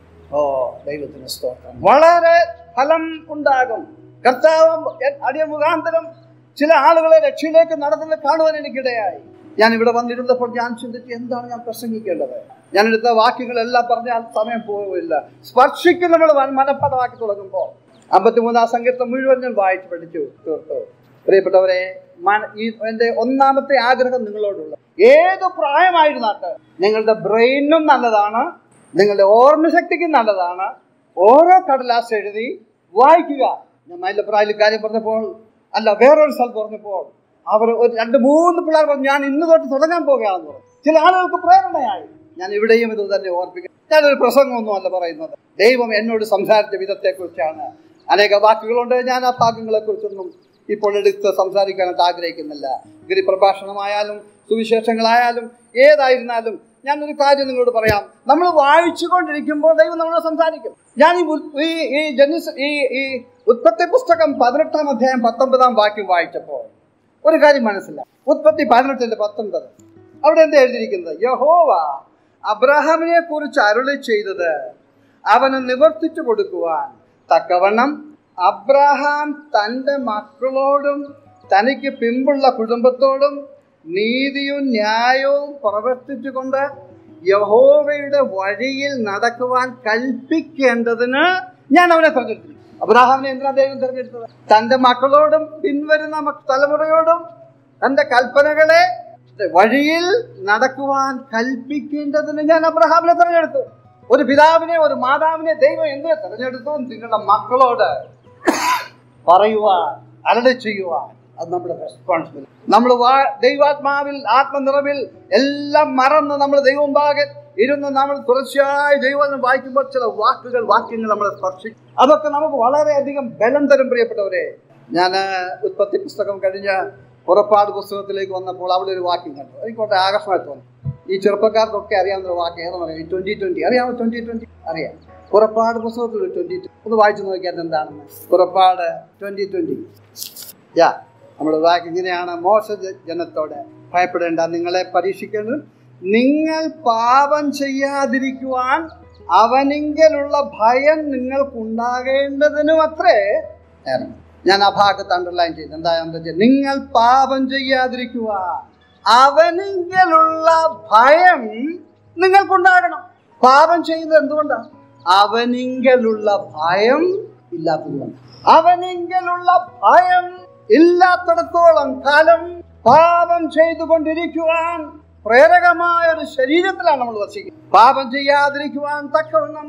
ഓ ദൈവത്തിന് സ്തോത്രം വളരെ ഫലം ഉണ്ടാകും കർത്താവ് അടിയ മുഖാന്തരം ചില ആളുകളെ രക്ഷയിലേക്ക് നടന്നത് കാണുവാൻ എനിക്കിടയായി ഞാൻ ഇവിടെ വന്നിരുന്നപ്പോൾ ഞാൻ ചിന്തിച്ച് എന്താണ് ഞാൻ പ്രസംഗിക്കേണ്ടത് ഞാൻ എടുത്ത വാക്യങ്ങളെല്ലാം പറഞ്ഞാൽ സമയം പോവില്ല സ്പർശിക്കും നമ്മൾ മനഃപ്പാടമാക്കി തുടങ്ങുമ്പോൾ അമ്പത്തിമൂന്നാം സങ്കീർത്തം മുഴുവൻ ഞാൻ വായിച്ചു പഠിച്ചു തീർത്തു പ്രിയപ്പെട്ടവരെ മന- ഈ എൻ്റെ ഒന്നാമത്തെ ആഗ്രഹം നിങ്ങളോടുള്ള ഏത് പ്രായമായിരുന്നാട്ട് നിങ്ങളുടെ ബ്രെയിനും നല്ലതാണ് നിങ്ങളുടെ ഓർമ്മശക്തിക്കും നല്ലതാണ് ഓരോ കടലാസ് എഴുതി വായിക്കുക ഞാൻ മൈലപ്രായിൽ കാര്യം പറഞ്ഞപ്പോൾ അല്ല വേറൊരു സ്ഥലത്ത് പറഞ്ഞപ്പോൾ അവർ ഒരു രണ്ട് മൂന്ന് പിള്ളേർ പറഞ്ഞു ഞാൻ ഇന്ന് തൊട്ട് തുടങ്ങാൻ പോകുകയാണെന്ന് പറഞ്ഞു ചില ആളുകൾക്ക് പ്രേരണയായി ഞാൻ ഇവിടെയും ഇത് തന്നെ ഓർപ്പിക്കാം ഞാനൊരു പ്രസംഗമൊന്നും അല്ല പറയുന്നത് ദൈവം എന്നോട് സംസാരിച്ച വിധത്തെക്കുറിച്ചാണ് അനേക വാക്കുകളുണ്ട് ഞാൻ ആ ഭാഗങ്ങളെക്കുറിച്ചൊന്നും ഇപ്പോൾ എടുത്ത് സംസാരിക്കാനായിട്ട് ആഗ്രഹിക്കുന്നില്ല ഗിരിപ്രഭാഷണമായാലും സുവിശേഷങ്ങളായാലും ഏതായിരുന്നാലും ഞാനൊരു കാര്യം നിങ്ങളോട് പറയാം നമ്മൾ വായിച്ചുകൊണ്ടിരിക്കുമ്പോൾ ദൈവം നമ്മളോട് സംസാരിക്കും ഞാൻ ഈ ഉൽ- ഈ ഈ ജനിസ് ഈ ഈ ഉത്പത്തി പുസ്തകം പതിനെട്ടാം അധ്യായം പത്തൊമ്പതാം വാക്യം വായിച്ചപ്പോൾ ഒരു കാര്യം മനസ്സിലായി ഉത്പത്തി പതിനെട്ടിന്റെ പത്തൊൻപത് അവിടെ എന്താ എഴുതിയിരിക്കുന്നത് യഹോവ അബ്രഹാമിനെ കുറിച്ച് അരുളി ചെയ്തത് അവന് നിവർത്തിച്ചു കൊടുക്കുവാൻ തക്കവണ്ണം അബ്രഹാം തൻ്റെ മക്കളോടും തനിക്ക് പിമ്പുള്ള കുടുംബത്തോടും നീതിയും ന്യായവും പ്രവർത്തിച്ചുകൊണ്ട് യഹോവയുടെ വഴിയിൽ നടക്കുവാൻ കൽപ്പിക്കേണ്ടതിന് ഞാൻ അവനെ തെരഞ്ഞെടുത്തു അബ്രഹാമിനെ എന്തിനാ ദൈവം തെരഞ്ഞെടുത്തത് തൻ്റെ മക്കളോടും പിൻവരുന്ന മക്ക- തലമുറയോടും തൻ്റെ കൽപ്പനകളെ വഴിയിൽ നടക്കുവാൻ കൽപ്പിക്കേണ്ടതിന് ഞാൻ അബ്രഹാമിനെ തെരഞ്ഞെടുത്തു ഒരു പിതാവിനെ ഒരു മാതാവിനെ ദൈവം എന്തിനെ തെരഞ്ഞെടുത്തു നിങ്ങളുടെ മക്കളോട് പറയുവാൻ അരളി ചെയ്യുവാൻ അത് നമ്മുടെ റെസ്പോൺസിബിലിറ്റി നമ്മൾ ദൈവാത്മാവിൽ ആത്മനിറവിൽ എല്ലാം മറന്ന് നമ്മൾ ദൈവമുമ്പാകെ ഇരുന്ന് നമ്മൾ തുടർച്ചയായി ദൈവം വായിക്കുമ്പോൾ ചില വാക്കുകൾ വാക്യങ്ങൾ നമ്മളെ സ്പർശിക്കും അതൊക്കെ നമുക്ക് വളരെയധികം ബലം തരും പ്രിയപ്പെട്ടവരെ ഞാൻ ഉത്പത്തി പുസ്തകം കഴിഞ്ഞ പുറപ്പാട് പുസ്തകത്തിലേക്ക് വന്നപ്പോൾ അവിടെ ഒരു വാക്യം കണ്ടു എനിക്കോട്ടെ ആകർഷമായി തോന്നി ഈ ചെറുപ്പക്കാർക്കൊക്കെ അറിയാവുന്ന ഒരു വാക്യം ഏതെന്ന് പറയാം ഈ ട്വന്റി ട്വന്റി അറിയാമോ ട്വന്റി ട്വന്റി അറിയാം പുറപ്പാട് പുസ്തകത്തിൽ ട്വന്റി ഒന്ന് വായിച്ചു നോക്കിയാൽ എന്താണെന്ന് പുറപ്പാട് ട്വന്റി ട്വന്റി യാ നമ്മുടെ വാക്ക് ഇങ്ങനെയാണ് മോശ ജ- ജനത്തോട് ഭയപ്പെടേണ്ട നിങ്ങളെ പരീക്ഷിക്കേണ്ടത് നിങ്ങൾ പാപം ചെയ്യാതിരിക്കുവാൻ അവനിങ്കലുള്ള ഭയം നിങ്ങൾക്കുണ്ടാകേണ്ടതിനും അത്രേ നേരം. ഞാൻ ആ ഭാഗത്ത് അണ്ടർലൈൻ ചെയ്തു എന്താ എന്താ വെച്ചാൽ നിങ്ങൾ പാപം ചെയ്യാതിരിക്കുവാൻ അവനിങ്കലുള്ള ഭയം നിങ്ങൾക്കുണ്ടാകണം പാപം ചെയ്യുന്നത് എന്തുകൊണ്ടാണ് അവനിങ്കലുള്ള ഭയം ഇല്ലാത്തതുകൊണ്ട് അവനിങ്കലുള്ള ഭയം ഇല്ലാത്തിടത്തോളം കാലം പാപം ചെയ്തുകൊണ്ടിരിക്കുവാൻ പ്രേരകമായ ഒരു ശരീരത്തിലാണ് നമ്മൾ വസിക്കുന്നത് പാപം ചെയ്യാതിരിക്കുവാൻ തക്കവണ്ണം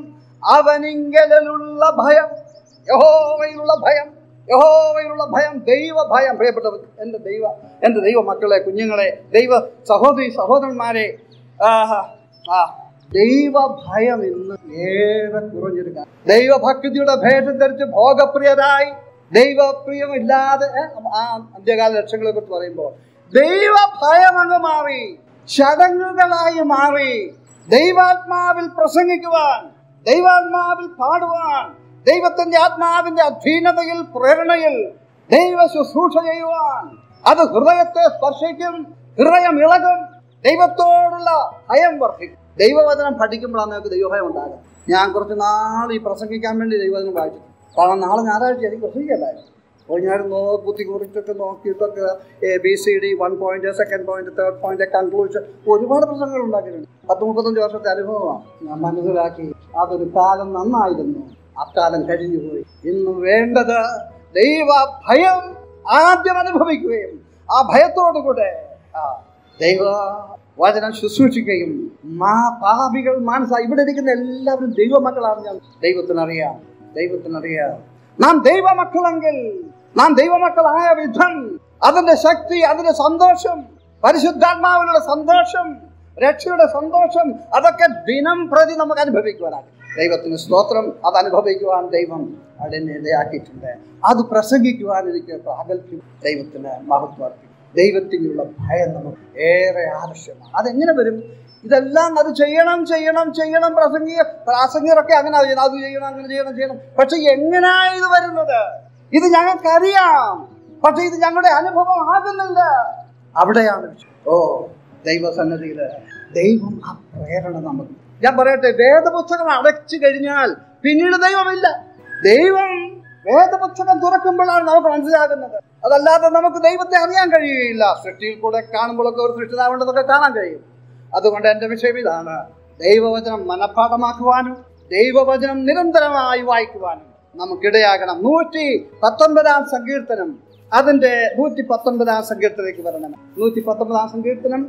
അവനിങ്കലുള്ള ഭയം യഹോവയിലുള്ള ഭയം യഹോവയിലുള്ള ഭയം ദൈവ ഭയം പ്രിയപ്പെട്ടവർ എൻ്റെ ദൈവ എൻ്റെ ദൈവ മക്കളെ കുഞ്ഞുങ്ങളെ ദൈവ സഹോദരി സഹോദരന്മാരെ ആഹാ, ആ ദൈവ ഭയം ഇന്ന് ഏറെ കുറഞ്ഞെടുക്കാൻ ദൈവഭക്തിയുടെ ഭേഷം ധരിച്ച് ഭോഗപ്രിയരായി ദൈവപ്രിയമില്ലാതെ ഏ, ആ അന്ത്യകാല ലക്ഷ്യങ്ങളെ കുറിച്ച് പറയുമ്പോൾ ദൈവ ഭയം അങ്ങ് മാറി ചടങ്ങുകളായി മാറി ദൈവാത്മാവിൽ പ്രസംഗിക്കുവാൻ ദൈവാത്മാവിൽ പാടുവാൻ ദൈവത്തിന്റെ ആത്മാവിന്റെ അധീനതയിൽ പ്രേരണയിൽ ദൈവ ശുശ്രൂഷ ചെയ്യുവാൻ അത് ഹൃദയത്തെ സ്പർശിക്കും ഹൃദയം ഇളകും ദൈവത്തോടുള്ള ഭയം വർദ്ധിക്കും ദൈവവചനം പഠിക്കുമ്പോഴാണ് നിങ്ങൾക്ക് ദൈവഭയം ഉണ്ടാകുക ഞാൻ കുറച്ച് നാൾ ഈ പ്രസംഗിക്കാൻ വേണ്ടി ദൈവവചനം വായിച്ചു കാരണം നാളെ ഞായറാഴ്ച എനിക്ക് പ്രസംഗിക്കണ്ടായിരുന്നു അപ്പോൾ ഞാൻ നോ കുത്തി കുറിച്ചൊക്കെ നോക്കിയിട്ടൊക്കെ A B C D one point second point third point conclusion ഒരുപാട് പ്രസംഗങ്ങൾ ഉണ്ടാക്കിയിട്ടുണ്ട് പത്ത് മുപ്പത്തഞ്ച് വർഷത്തെ അനുഭവമാണ് ഞാൻ മനസ്സിലാക്കി അതൊരു കാലം നന്നായിരുന്നു അക്കാലം കഴിഞ്ഞുപോയി ഇന്ന് വേണ്ടത് ദൈവ ഭയം ആദ്യം അനുഭവിക്കുകയും ആ ഭയത്തോടുകൂടെ ആ ദൈവ വചനം ശുശ്രൂഷിക്കുകയും മാ പാപികൾ മാനസ ഇവിടെ ഇരിക്കുന്ന എല്ലാവരും ദൈവമക്കളാണ് ഞാൻ ദൈവത്തിനറിയാം ദൈവത്തിനറിയാം നാം ദൈവമക്കളെങ്കിൽ നാം ദൈവമക്കളായ വിധം അതിന്റെ ശക്തി അതിന്റെ സന്തോഷം പരിശുദ്ധാത്മാവിലുള്ള സന്തോഷം രക്ഷയുടെ സന്തോഷം അതൊക്കെ ദിനം പ്രതി നമുക്ക് അനുഭവിക്കുവാനാണ് ദൈവത്തിന് സ്തോത്രം അത് അനുഭവിക്കുവാൻ ദൈവം അതിനെ ഇടയാക്കിയിട്ടുണ്ട് അത് പ്രസംഗിക്കുവാൻ എനിക്ക് പ്രാഗൽഭ്യം ദൈവത്തിന് മഹത്വം അർപ്പിക്കും ദൈവത്തിനുള്ള ഭയം നമുക്ക് ഏറെ ആവശ്യമാണ് അതെങ്ങനെ വരും ഇതെല്ലാം അത് ചെയ്യണം ചെയ്യണം ചെയ്യണം പ്രസംഗി പ്രാസംഗികരൊക്കെ അങ്ങനെ ചെയ്യണം അത് ചെയ്യണം അങ്ങനെ ചെയ്യണം ചെയ്യണം പക്ഷെ എങ്ങനെയാ ഇത് വരുന്നത് ഇത് ഞങ്ങൾക്കറിയാം പക്ഷെ ഇത് ഞങ്ങളുടെ അനുഭവം ആകുന്നില്ല അവിടെയാണ് വിഷയം. ഓ ദൈവസന്നദ്ധിയിൽ ദൈവം ആ പ്രേരണ നമുക്ക് ഞാൻ പറയട്ടെ വേദപുസ്തകം അടച്ചു കഴിഞ്ഞാൽ പിന്നീട് ദൈവമില്ല ദൈവം വേദപുസ്തകം തുറക്കുമ്പോഴാണ് നമുക്ക് മനസ്സിലാകുന്നത് അതല്ലാതെ നമുക്ക് ദൈവത്തെ അറിയാൻ കഴിയുകയില്ല സൃഷ്ടിയിൽ കൂടെ കാണുമ്പോഴൊക്കെ ഒരു സൃഷ്ടിതാവേണ്ടതൊക്കെ കാണാൻ കഴിയും അതുകൊണ്ട് എൻ്റെ വിഷയം ഇതാണ് ദൈവവചനം മനഃപ്പാഠമാക്കുവാനും ദൈവവചനം നിരന്തരമായി വായിക്കുവാനും നമുക്കിടയാകണം നൂറ്റി പത്തൊൻപതാം സങ്കീർത്തനം അതിന്റെ നൂറ്റി പത്തൊൻപതാം സങ്കീർത്തനത്തിലേക്ക് വരണം നൂറ്റി പത്തൊൻപതാം സങ്കീർത്തനം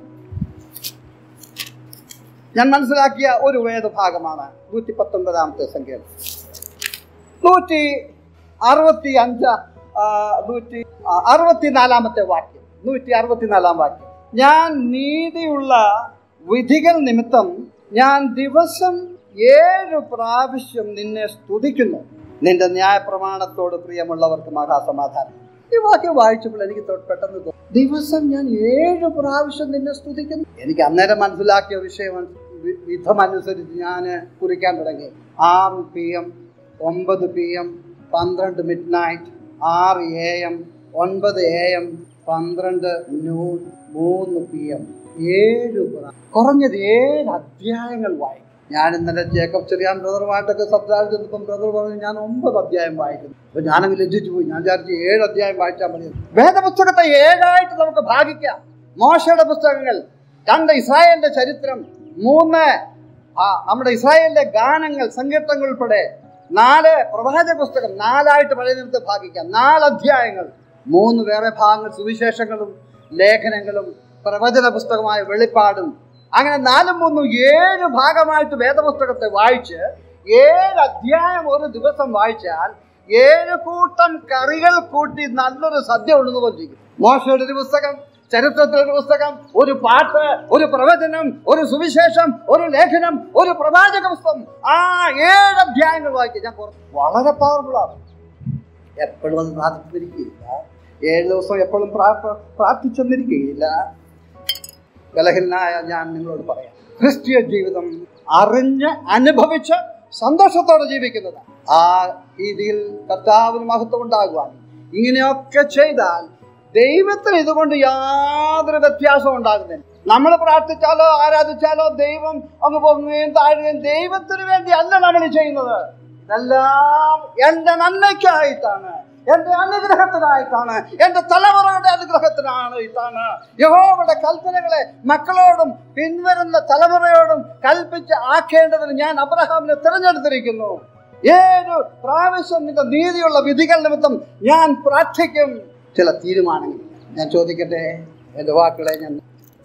ഞാൻ മനസ്സിലാക്കിയ ഒരു വേദഭാഗമാണ് നൂറ്റി പത്തൊൻപതാമത്തെ സങ്കീർത്തനം നൂറ്റി അറുപത്തി അഞ്ച് നൂറ്റി ആ, അറുപത്തിനാലാമത്തെ വാക്യം നൂറ്റി അറുപത്തിനാലാം വാക്യം ഞാൻ നീതിയുള്ള വിധികൾ നിമിത്തം ഞാൻ ദിവസം ഏഴു പ്രാവശ്യം നിന്നെ സ്തുതിക്കുന്നു നിന്റെ ന്യായപ്രമാണത്തോട് പ്രിയമുള്ളവർക്ക് മഹാസമാധാനം ഈ വാക്യം വായിച്ചപ്പോൾ എനിക്ക് തൊട്ട് പെട്ടെന്ന് തോന്നി ദിവസം ഞാൻ ഏഴു പ്രാവശ്യം നിന്നെ സ്തുതിക്കുന്നു എനിക്ക് അന്നേരം മനസ്സിലാക്കിയ വിഷയം വി- വിധമനുസരിച്ച് ഞാൻ കുറിക്കാൻ തുടങ്ങി ആറ് പി എം ഒമ്പത് പി എം പന്ത്രണ്ട് മിഡ് നൈറ്റ് ആറ് എ എം ഒൻപത് എ എം പന്ത്രണ്ട് നൂൺ മൂന്ന് പി എം ഏഴ് പ്രാ- കുറഞ്ഞത് ഏഴ് അധ്യായങ്ങൾ വായിക്കും ഞാൻ ഇന്നലെ ജേക്കബ് ചെറിയാൻ ബ്രദറുമായിട്ടൊക്കെ സംസാരിച്ചപ്പം ബ്രദർ പറഞ്ഞു ഞാൻ ഒമ്പത് അധ്യായം വായിക്കുന്നു അപ്പൊ ഞാനങ്ങ് ലജ്ജിച്ചു പോയി ഞാൻ വിചാരിച്ചു ഏഴ് അധ്യായം വായിച്ചാൽ മതി വേദപുസ്തകത്തെ ഏഴായിട്ട് നമുക്ക് ഭാഗിക്കാം മോശയുടെ പുസ്തകങ്ങൾ രണ്ട് ഇസ്രായേലിന്റെ ചരിത്രം മൂന്ന് ആ നമ്മുടെ ഇസ്രായേലിലെ ഗാനങ്ങൾ സങ്കീർത്തങ്ങൾ ഉൾപ്പെടെ നാല് പ്രവാചക പുസ്തകം നാലായിട്ട് പഴയ നിമിത്തെ ഭാഗിക്കാം നാല് അധ്യായങ്ങൾ മൂന്ന് വേറെ ഭാഗങ്ങൾ സുവിശേഷങ്ങളും ലേഖനങ്ങളും പ്രവചന പുസ്തകമായ വെളിപ്പാടും അങ്ങനെ നാലും മൂന്നും ഏഴ് ഭാഗമായിട്ട് വേദപുസ്തകത്തെ വായിച്ച് ഏഴ് അധ്യായം ഒരു ദിവസം വായിച്ചാൽ ഏഴ് കൂട്ടം കറികൾ കൂട്ടി നല്ലൊരു സദ്യ ഉണ്ടെന്നുകൊണ്ടിരിക്കും മോശയുടെ ഒരു പുസ്തകം ചരിത്രത്തിലൊരു പുസ്തകം ഒരു പാട്ട് ഒരു പ്രവചനം ഒരു സുവിശേഷം ഒരു ലേഖനം ഒരു പ്രവാചക പുസ്തകം ആ ഏഴ് അധ്യായങ്ങൾ വായിക്കുക ഞാൻ കുറച്ച് വളരെ പവർഫുള്ളാണ് എപ്പോഴും അത് പ്രാർത്ഥിച്ചിരിക്കുകയില്ല ഏഴ് ദിവസം എപ്പോഴും പ്രാ- പ്രാർത്ഥിച്ചെന്നിരിക്കുകയില്ല ബലഹീനായ ഞാൻ നിങ്ങളോട് പറയാം ക്രിസ്തീയ ജീവിതം അറിഞ്ഞ് അനുഭവിച്ച് സന്തോഷത്തോടെ ജീവിക്കുന്നത് ആ രീതിയിൽ കർത്താവിന് മഹത്വം ഉണ്ടാകുവാൻ ഇങ്ങനെയൊക്കെ ചെയ്താൽ ദൈവത്തിന് ഇതുകൊണ്ട് യാതൊരു വ്യത്യാസവും ഉണ്ടാകുന്നില്ല നമ്മൾ പ്രാർത്ഥിച്ചാലോ ആരാധിച്ചാലോ ദൈവം അങ്ങ് പൊങ്ങുകയും താഴുകയും ദൈവത്തിന് വേണ്ടി അല്ല നമ്മൾ ചെയ്യുന്നത് ഇതെല്ലാം എന്റെ നന്മയ്ക്കായിട്ടാണ് എന്റെ അനുഗ്രഹത്തിനായിട്ടാണ് എന്റെ തലമുറയുടെ അനുഗ്രഹത്തിനായിട്ടാണ് യഹോവയുടെ കൽപ്പനകളെ മക്കളോടും പിൻവരുന്ന തലമുറയോടും കൽപ്പിച്ച് ആക്കേണ്ടതിന് ഞാൻ അബ്രഹാമിനെ തിരഞ്ഞെടുത്തിരിക്കുന്നു ഏഴ് പ്രാവശ്യം നിന്റെ നീതിയുള്ള വിധികൾ നിമിത്തം ഞാൻ പ്രാർത്ഥിക്കും ചില തീരുമാനങ്ങൾ ഞാൻ ചോദിക്കട്ടെ എൻ്റെ വാക്കുകളെ ഞാൻ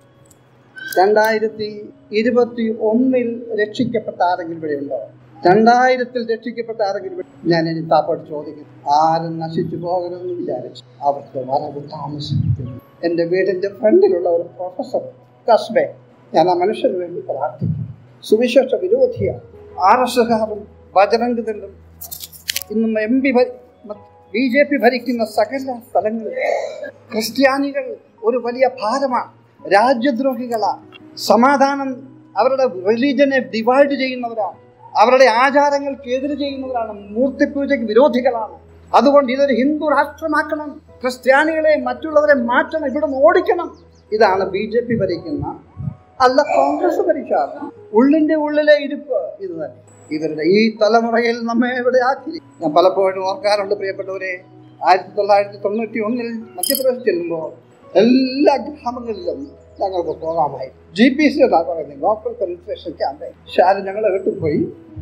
രണ്ടായിരത്തി ഇരുപത്തി ഒന്നിൽ രക്ഷിക്കപ്പെട്ട ആരെങ്കിലും ഇവിടെ ഉണ്ടോ രണ്ടായിരത്തിൽ രക്ഷിക്കപ്പെട്ട ആരെങ്കിലും ഇവിടെ- ഞാൻ ഇനി താപ്പോട്ട് ചോദിക്കുന്നു ആരും നശിച്ചു പോകരുതെന്ന് വിചാരിച്ചു അവർക്ക് വരവ് താമസിക്കുന്നു എൻ്റെ വീടിൻ്റെ ഫ്രണ്ടിലുള്ള ഒരു പ്രൊഫസർ കസ്ബെ ഞാൻ ആ മനുഷ്യന് വേണ്ടി പ്രാർത്ഥിക്കും സുവിശേഷ വിരോധിയാണ് ആർ എസ് എസുകാരും ബജരംഗിതരും ഇന്നും M P B J P ഭരിക്കുന്ന സകല സ്ഥലങ്ങളിൽ ക്രിസ്ത്യാനികൾ ഒരു വലിയ ഭാരമാണ് രാജ്യദ്രോഹികളാണ് സമാധാനം അവരുടെ റിലീജനെ ഡിവൈഡ് ചെയ്യുന്നവരാണ് അവരുടെ ആചാരങ്ങൾക്ക് എതിര് ചെയ്യുന്നവരാണ് മൂർത്തിപൂജയ്ക്ക് വിരോധികളാണ് അതുകൊണ്ട് ഇതൊരു ഹിന്ദു രാഷ്ട്രമാക്കണം ക്രിസ്ത്യാനികളെ മറ്റുള്ളവരെ മാറ്റണം ഇവിടെ നിന്ന് ഓടിക്കണം ഇതാണ് ബി ജെ പി ഭരിക്കുന്ന അല്ല കോൺഗ്രസ് ഭരിക്കാറ് ഉള്ളിന്റെ ഉള്ളിലെ ഇരിപ്പ് ഇത് തന്നെ ഇവരുടെ ഈ തലമുറയിൽ നമ്മെ ഇവിടെ ആക്കി ഞാൻ പലപ്പോഴും ഓർക്കാറുണ്ട് പ്രിയപ്പെട്ടവരെ ആയിരത്തി തൊള്ളായിരത്തി തൊണ്ണൂറ്റി ഒന്നിൽ മധ്യപ്രദേശ് ചെല്ലുമ്പോൾ എല്ലാ ഗ്രാമങ്ങളിലും ഞങ്ങൾക്ക് പോകാമായി ജി പി സി എന്നാണ് പറയുന്നത് ലോക്കൽ കൺസൾട്ടേഷൻ ക്യാമ്പയിൻ ഷാര് ഞങ്ങളെ വിട്ടുപോയി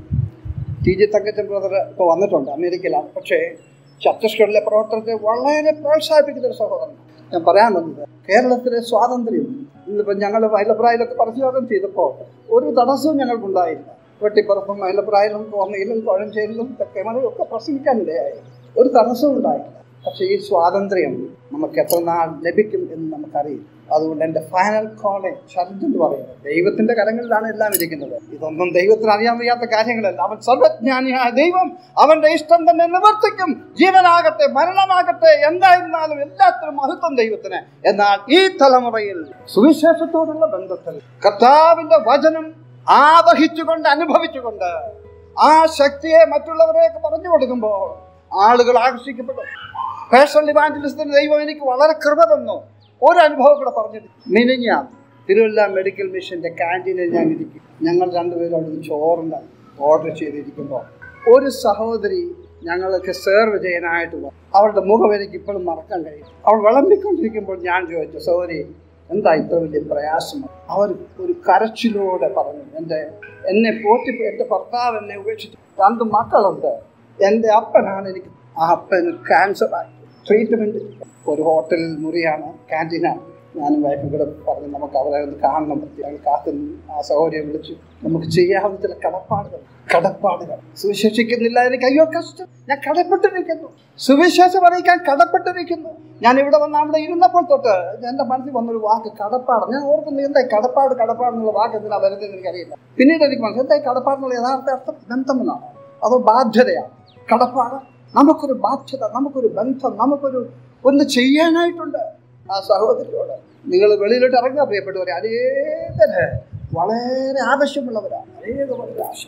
ടി ജി തങ്കച്ചൻ ബ്രദർ ഇപ്പോൾ വന്നിട്ടുണ്ട് അമേരിക്കയിലാണ് പക്ഷേ ഛത്തീസ്ഗഡിലെ പ്രവർത്തനത്തെ വളരെ പ്രോത്സാഹിപ്പിക്കുന്ന ഒരു സഹോദരൻ ഞാൻ പറയാൻ വന്നത് കേരളത്തിലെ സ്വാതന്ത്ര്യം ഇന്നിപ്പോൾ ഞങ്ങൾ മൈലപ്രായിലൊക്കെ പരിശോധന ചെയ്തപ്പോൾ ഒരു തടസ്സവും ഞങ്ങൾക്കുണ്ടായില്ല വെട്ടിപ്പുറത്തും മൈലപ്രായിലും കോന്നയിലും കോഴഞ്ചേരിലും തെക്കേമലയും ഒക്കെ പ്രസംഗിക്കാനിടയായി ഒരു തടസ്സവും ഉണ്ടായില്ല പക്ഷേ ഈ സ്വാതന്ത്ര്യം നമുക്ക് എത്ര നാൾ ലഭിക്കും എന്ന് നമുക്കറിയില്ല അതുകൊണ്ട് എൻ്റെ ഫൈനൽ കോളേജ് ചർച്ച് എന്ന് പറയുന്നത് ദൈവത്തിന്റെ കരങ്ങളിലാണ് എല്ലാം ഇരിക്കുന്നത് ഇതൊന്നും ദൈവത്തിന് അറിയാൻ വയ്യാത്ത കാര്യങ്ങളല്ല അവൻ സർവജ്ഞാനിയായ ദൈവം അവന്റെ ഇഷ്ടം തന്നെ നിവർത്തിക്കും ജീവനാകട്ടെ മരണമാകട്ടെ എന്തായിരുന്നാലും എല്ലാത്തിനും മഹത്വം ദൈവത്തിന് എന്നാൽ ഈ തലമുറയിൽ സുവിശേഷത്തോടുള്ള ബന്ധത്തിൽ കർത്താവിന്റെ വചനം ആവഹിച്ചുകൊണ്ട് അനുഭവിച്ചുകൊണ്ട് ആ ശക്തിയെ മറ്റുള്ളവരെയൊക്കെ പറഞ്ഞു കൊടുക്കുമ്പോൾ ആളുകൾ ആകർഷിക്കപ്പെടും പേഴ്സണൽ ഇവാഞ്ചലിസത്തിന് ദൈവം എനിക്ക് വളരെ കൃപ തന്നു ഒരു അനുഭവം കൂടെ പറഞ്ഞിട്ട് മിനിഞ്ഞാം തിരുവല്ല മെഡിക്കൽ മിഷന്റെ ക്യാൻറ്റീനിൽ ഞാൻ ഇരിക്കും ഞങ്ങൾ രണ്ടുപേരും അവിടെ ചോറിന് ഓർഡർ ചെയ്തിരിക്കുമ്പോൾ ഒരു സഹോദരി ഞങ്ങൾക്ക് സെർവ് ചെയ്യാനായിട്ട് വന്നു അവളുടെ മുഖം എനിക്ക് ഇപ്പോഴും മറക്കാൻ കഴിയും അവൾ വിളമ്പിക്കൊണ്ടിരിക്കുമ്പോൾ ഞാൻ ചോദിച്ചു സഹോദരി എന്താ ഇത്ര വലിയ പ്രയാസം അവർ ഒരു കരച്ചിലൂടെ പറഞ്ഞു എൻ്റെ എന്നെ പോറ്റി എൻ്റെ ഭർത്താവ് എന്നെ ഉപേക്ഷിച്ചു രണ്ട് മക്കളുണ്ട് എൻ്റെ അപ്പനാണ് എനിക്ക് ആ അപ്പന് ക്യാൻസറായി ട്രീറ്റ്മെൻറ്റ് ഒരു ഹോട്ടൽ മുറിയാണ് ക്യാൻറ്റീനാണ് ഞാനും വൈഫും കൂടെ പറഞ്ഞു നമുക്ക് അവരെ ഒന്ന് കാണണം ഞങ്ങൾ കാത്തു നിന്ന് ആ സൗകര്യം വിളിച്ചു നമുക്ക് ചെയ്യാവുന്ന ചില കടപ്പാടുകൾ കടപ്പാടുകൾ സുവിശേഷിക്കുന്നില്ല എനിക്ക് അയ്യോ കഷ്ടം ഞാൻ കടപ്പെട്ടിരിക്കുന്നു സുവിശേഷം അറിയിക്കാൻ കടപ്പെട്ടിരിക്കുന്നു ഞാൻ ഇവിടെ വന്ന് അവിടെ ഇരുന്നപ്പോൾ തൊട്ട് എൻ്റെ മനസ്സിൽ വന്നൊരു വാക്ക് കടപ്പാട് ഞാൻ ഓർക്കുന്നു എന്തായി കടപ്പാട് കടപ്പാട് എന്നുള്ള വാക്ക് എന്തിനാ വരുന്നത് എനിക്കറിയില്ല പിന്നീട് എനിക്ക് മനസ്സിലായി എന്തായി കടപ്പാട് എന്നുള്ള യഥാർത്ഥ അർത്ഥം ബന്ധം എന്നാണ് അതോ ബാധ്യതയാണ് കടപ്പാട് നമുക്കൊരു ബാധ്യത നമുക്കൊരു ബന്ധം നമുക്കൊരു ഒന്ന് ചെയ്യാനായിട്ടുണ്ട് ആ സഹോദരിയോട് നിങ്ങൾ വെളിയിലോട്ട് ഇറങ്ങുക പ്രിയപ്പെട്ടവരെ അനേകര് വളരെ ആവശ്യമുള്ളവരാണ് അനേകം വളരെ ആവശ്യം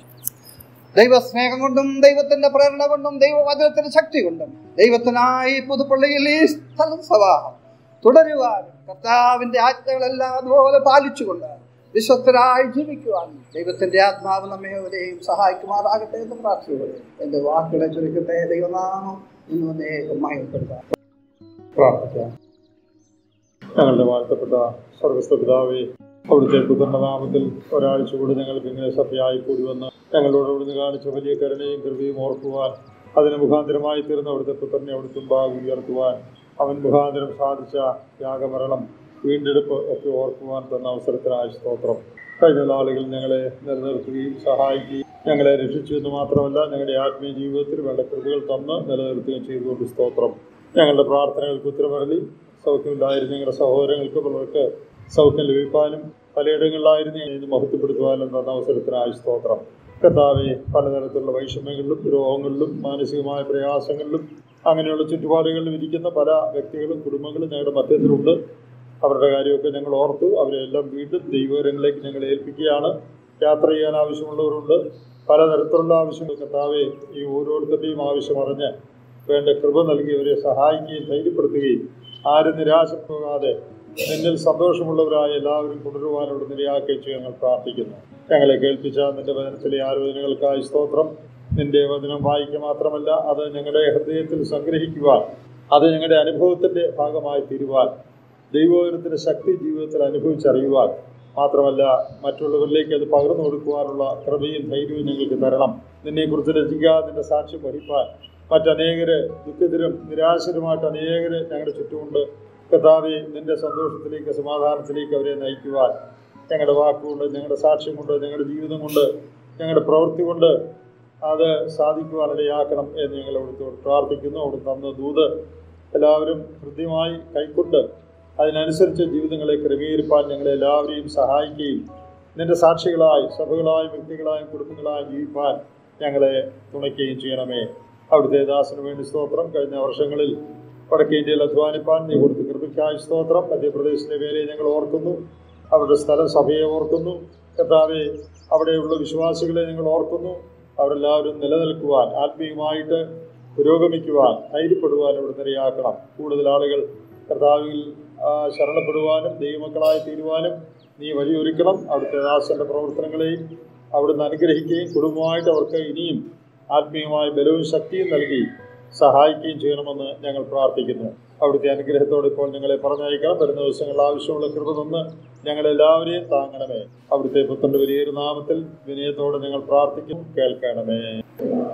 ദൈവസ്നേഹം കൊണ്ടും ദൈവത്തിന്റെ പ്രേരണ കൊണ്ടും ദൈവവചനത്തിന്റെ ശക്തി കൊണ്ടും ദൈവത്തിനായി പുതുപ്പള്ളിയിൽ ഈ സ്ഥലം സവാഹം തുടരുവാനും കർത്താവിന്റെ ആജ്ഞകളെല്ലാം അതുപോലെ പാലിച്ചുകൊണ്ട് വിശ്വസ്തരായി ജീവിക്കുവാൻ ദൈവത്തിന്റെ ആത്മാവ് നമ്മെ അവരെയും സഹായിക്കുമാറാകട്ടെ എന്ന് പ്രാർത്ഥിക്കുന്നത് എന്റെ വാക്കുകളെ ചുരുക്കട്ടെ ദൈവനാമം ഇന്ന് അനേകം മയപ്പെടുത്താം പ്രാർത്ഥിക്കാം ഞങ്ങളുടെ വാഴ്ത്തപ്പെട്ട സർവസ്വ പിതാവേ അവിടുത്തെ പുത്രന്റെ നാമത്തിൽ ഒരാഴ്ച കൂടി ഞങ്ങൾക്ക് ഇങ്ങനെ സഭയായി കൂടി വന്ന് ഞങ്ങളോട് അവിടുന്ന് കാണിച്ച വലിയ കരുണയും കൃപയും ഓർക്കുവാൻ അതിന് മുഖാന്തരമായി തീർന്ന അവിടുത്തെ പുത്രനെ അവിടുത്തെ മുമ്പാകെ ഉയർത്തുവാൻ അവൻ മുഖാന്തരം സാധിച്ച യാഗമരണം വീണ്ടെടുപ്പ് ഒക്കെ ഓർക്കുവാൻ തന്ന അവസരത്തിനായ സ്തോത്രം കഴിഞ്ഞ നാളുകളിൽ ഞങ്ങളെ നിലനിർത്തുകയും സഹായിക്കുകയും ഞങ്ങളെ രക്ഷിച്ചു എന്ന് മാത്രമല്ല ഞങ്ങളുടെ ആത്മീയ ജീവിതത്തിൽ വേണ്ട കൃപകൾ തന്ന് നിലനിർത്തുകയും ചെയ്തുകൊണ്ട് സ്തോത്രം ഞങ്ങളുടെ പ്രാർത്ഥനകൾക്ക് ഉത്തരമരളി സൗഖ്യമില്ലായിരുന്ന ഞങ്ങളുടെ സഹോദരങ്ങൾക്ക് പലർക്ക് സൗഖ്യം ലഭിക്കാനും പലയിടങ്ങളിലായിരുന്നു ഞങ്ങൾ ഇത് മഹത്വപ്പെടുത്തുവാനും തന്ന അവസരത്തിനായ സ്തോത്രം കർത്താവെ പലതരത്തിലുള്ള വൈഷമ്യങ്ങളിലും രോഗങ്ങളിലും മാനസികമായ പ്രയാസങ്ങളിലും അങ്ങനെയുള്ള ചുറ്റുപാടുകളിലും ഇരിക്കുന്ന പല വ്യക്തികളും കുടുംബങ്ങളും ഞങ്ങളുടെ മധ്യത്തിലുണ്ട് അവരുടെ കാര്യമൊക്കെ ഞങ്ങൾ ഓർത്തു അവരെല്ലാം വീണ്ടും ദൈവകരങ്ങളിലേക്ക് ഞങ്ങൾ ഏൽപ്പിക്കുകയാണ് യാത്ര ചെയ്യാൻ ആവശ്യമുള്ളവരുണ്ട് പലതരത്തിലുള്ള ആവശ്യങ്ങൾ കർത്താവെ ഈ ഓരോരുത്തരുടെയും ആവശ്യം അറിഞ്ഞ് വേണ്ട കൃപ നൽകി അവരെ സഹായിക്കുകയും ധൈര്യപ്പെടുത്തുകയും ആരും നിരാശ പോകാതെ നിന്നിൽ സന്തോഷമുള്ളവരായ എല്ലാവരും തുടരുവാനുള്ള നിരയാക്കിച്ച് ഞങ്ങൾ പ്രാർത്ഥിക്കുന്നു ഞങ്ങളെ കേൾപ്പിച്ച നിന്റെ വചനത്തിലെ ആലോചനകൾക്കായി സ്തോത്രം നിന്റെ വചനം വായിക്കുക മാത്രമല്ല അത് ഞങ്ങളുടെ ഹൃദയത്തിൽ സംഗ്രഹിക്കുവാൻ അത് ഞങ്ങളുടെ അനുഭവത്തിന്റെ ഭാഗമായി തീരുവാൻ ദൈവവചനത്തിന്റെ ശക്തി ജീവിതത്തിൽ അനുഭവിച്ചറിയുവാൻ മാത്രമല്ല മറ്റുള്ളവരിലേക്ക് അത് പകർന്നു കൊടുക്കുവാനുള്ള കൃപയും ധൈര്യവും ഞങ്ങൾക്ക് തരണം നിന്നെക്കുറിച്ച് രചിക്കാൻ നിന്റെ സാക്ഷ്യം വഹിപ്പാൻ മറ്റനേകര് ദുഃഖിതരും നിരാശരുമായിട്ട് അനേകര് ഞങ്ങളുടെ ചുറ്റുമുണ്ട് കർത്താവെ നിന്റെ സന്തോഷത്തിലേക്ക് സമാധാനത്തിലേക്ക് അവരെ നയിക്കുവാൻ ഞങ്ങളുടെ വാക്കുകൊണ്ട് ഞങ്ങളുടെ സാക്ഷ്യം കൊണ്ട് ഞങ്ങളുടെ ജീവിതം കൊണ്ട് ഞങ്ങളുടെ പ്രവൃത്തി കൊണ്ട് അത് സാധിക്കുവാൻ ഇടയാക്കണം എന്ന് ഞങ്ങൾ അവിടുത്തോട് പ്രാർത്ഥിക്കുന്നു അവിടെ തന്ന ദൂത് എല്ലാവരും ഹൃദ്യമായി കൈക്കൊണ്ട് അതിനനുസരിച്ച് ജീവിതങ്ങളെ ക്രമീകരിപ്പാൻ ഞങ്ങളെ എല്ലാവരെയും സഹായിക്കുകയും നിന്റെ സാക്ഷികളായി സഭകളായും വ്യക്തികളായും കുടുംബങ്ങളായും ജീവിപ്പാൻ ഞങ്ങളെ തുണയ്ക്കുകയും ചെയ്യണമേ അവിടുത്തെ ദാസന് വേണ്ടി സ്തോത്രം കഴിഞ്ഞ വർഷങ്ങളിൽ വടക്കേ ഇന്ത്യയിൽ അധ്വാനിപ്പാൻ നീ കൊടുത്ത കൃപയ്ക്കായി സ്തോത്രം മധ്യപ്രദേശിലെ വേലയെ ഞങ്ങൾ ഓർക്കുന്നു അവരുടെ സ്ഥലം സഭയെ ഓർക്കുന്നു കർത്താവെ അവിടെയുള്ള വിശ്വാസികളെ ഞങ്ങൾ ഓർക്കുന്നു അവരെല്ലാവരും നിലനിൽക്കുവാൻ ആത്മീയമായിട്ട് പുരോഗമിക്കുവാൻ ധൈര്യപ്പെടുവാൻ ഇവിടെ നിരയാക്കണം കൂടുതൽ ആളുകൾ കർത്താവിൽ ആ, ശരണപ്പെടുവാനും ദൈവമക്കളായി തീരുവാനും നീ വഴിയൊരുക്കണം അവിടുത്തെ ദാസന്റെ പ്രവർത്തനങ്ങളെയും അവിടുന്ന് അനുഗ്രഹിക്കുകയും കുടുംബമായിട്ട് അവർക്ക് ഇനിയും ആത്മീയമായ ബലവും ശക്തിയും നൽകി സഹായിക്കുകയും ചെയ്യണമെന്ന് ഞങ്ങൾ പ്രാർത്ഥിക്കുന്നു അവിടുത്തെ അനുഗ്രഹത്തോടെ ഇപ്പോൾ ഞങ്ങളെ പറഞ്ഞയക്കണം വരുന്ന ദിവസങ്ങളിൽ ആവശ്യമുള്ള കൃപ തന്ന് ഞങ്ങളെല്ലാവരെയും താങ്ങണമേ അവിടുത്തെ പുത്രന്റെ വലിയൊരു നാമത്തിൽ വിനയത്തോടെ ഞങ്ങൾ പ്രാർത്ഥിക്കും കേൾക്കണമേ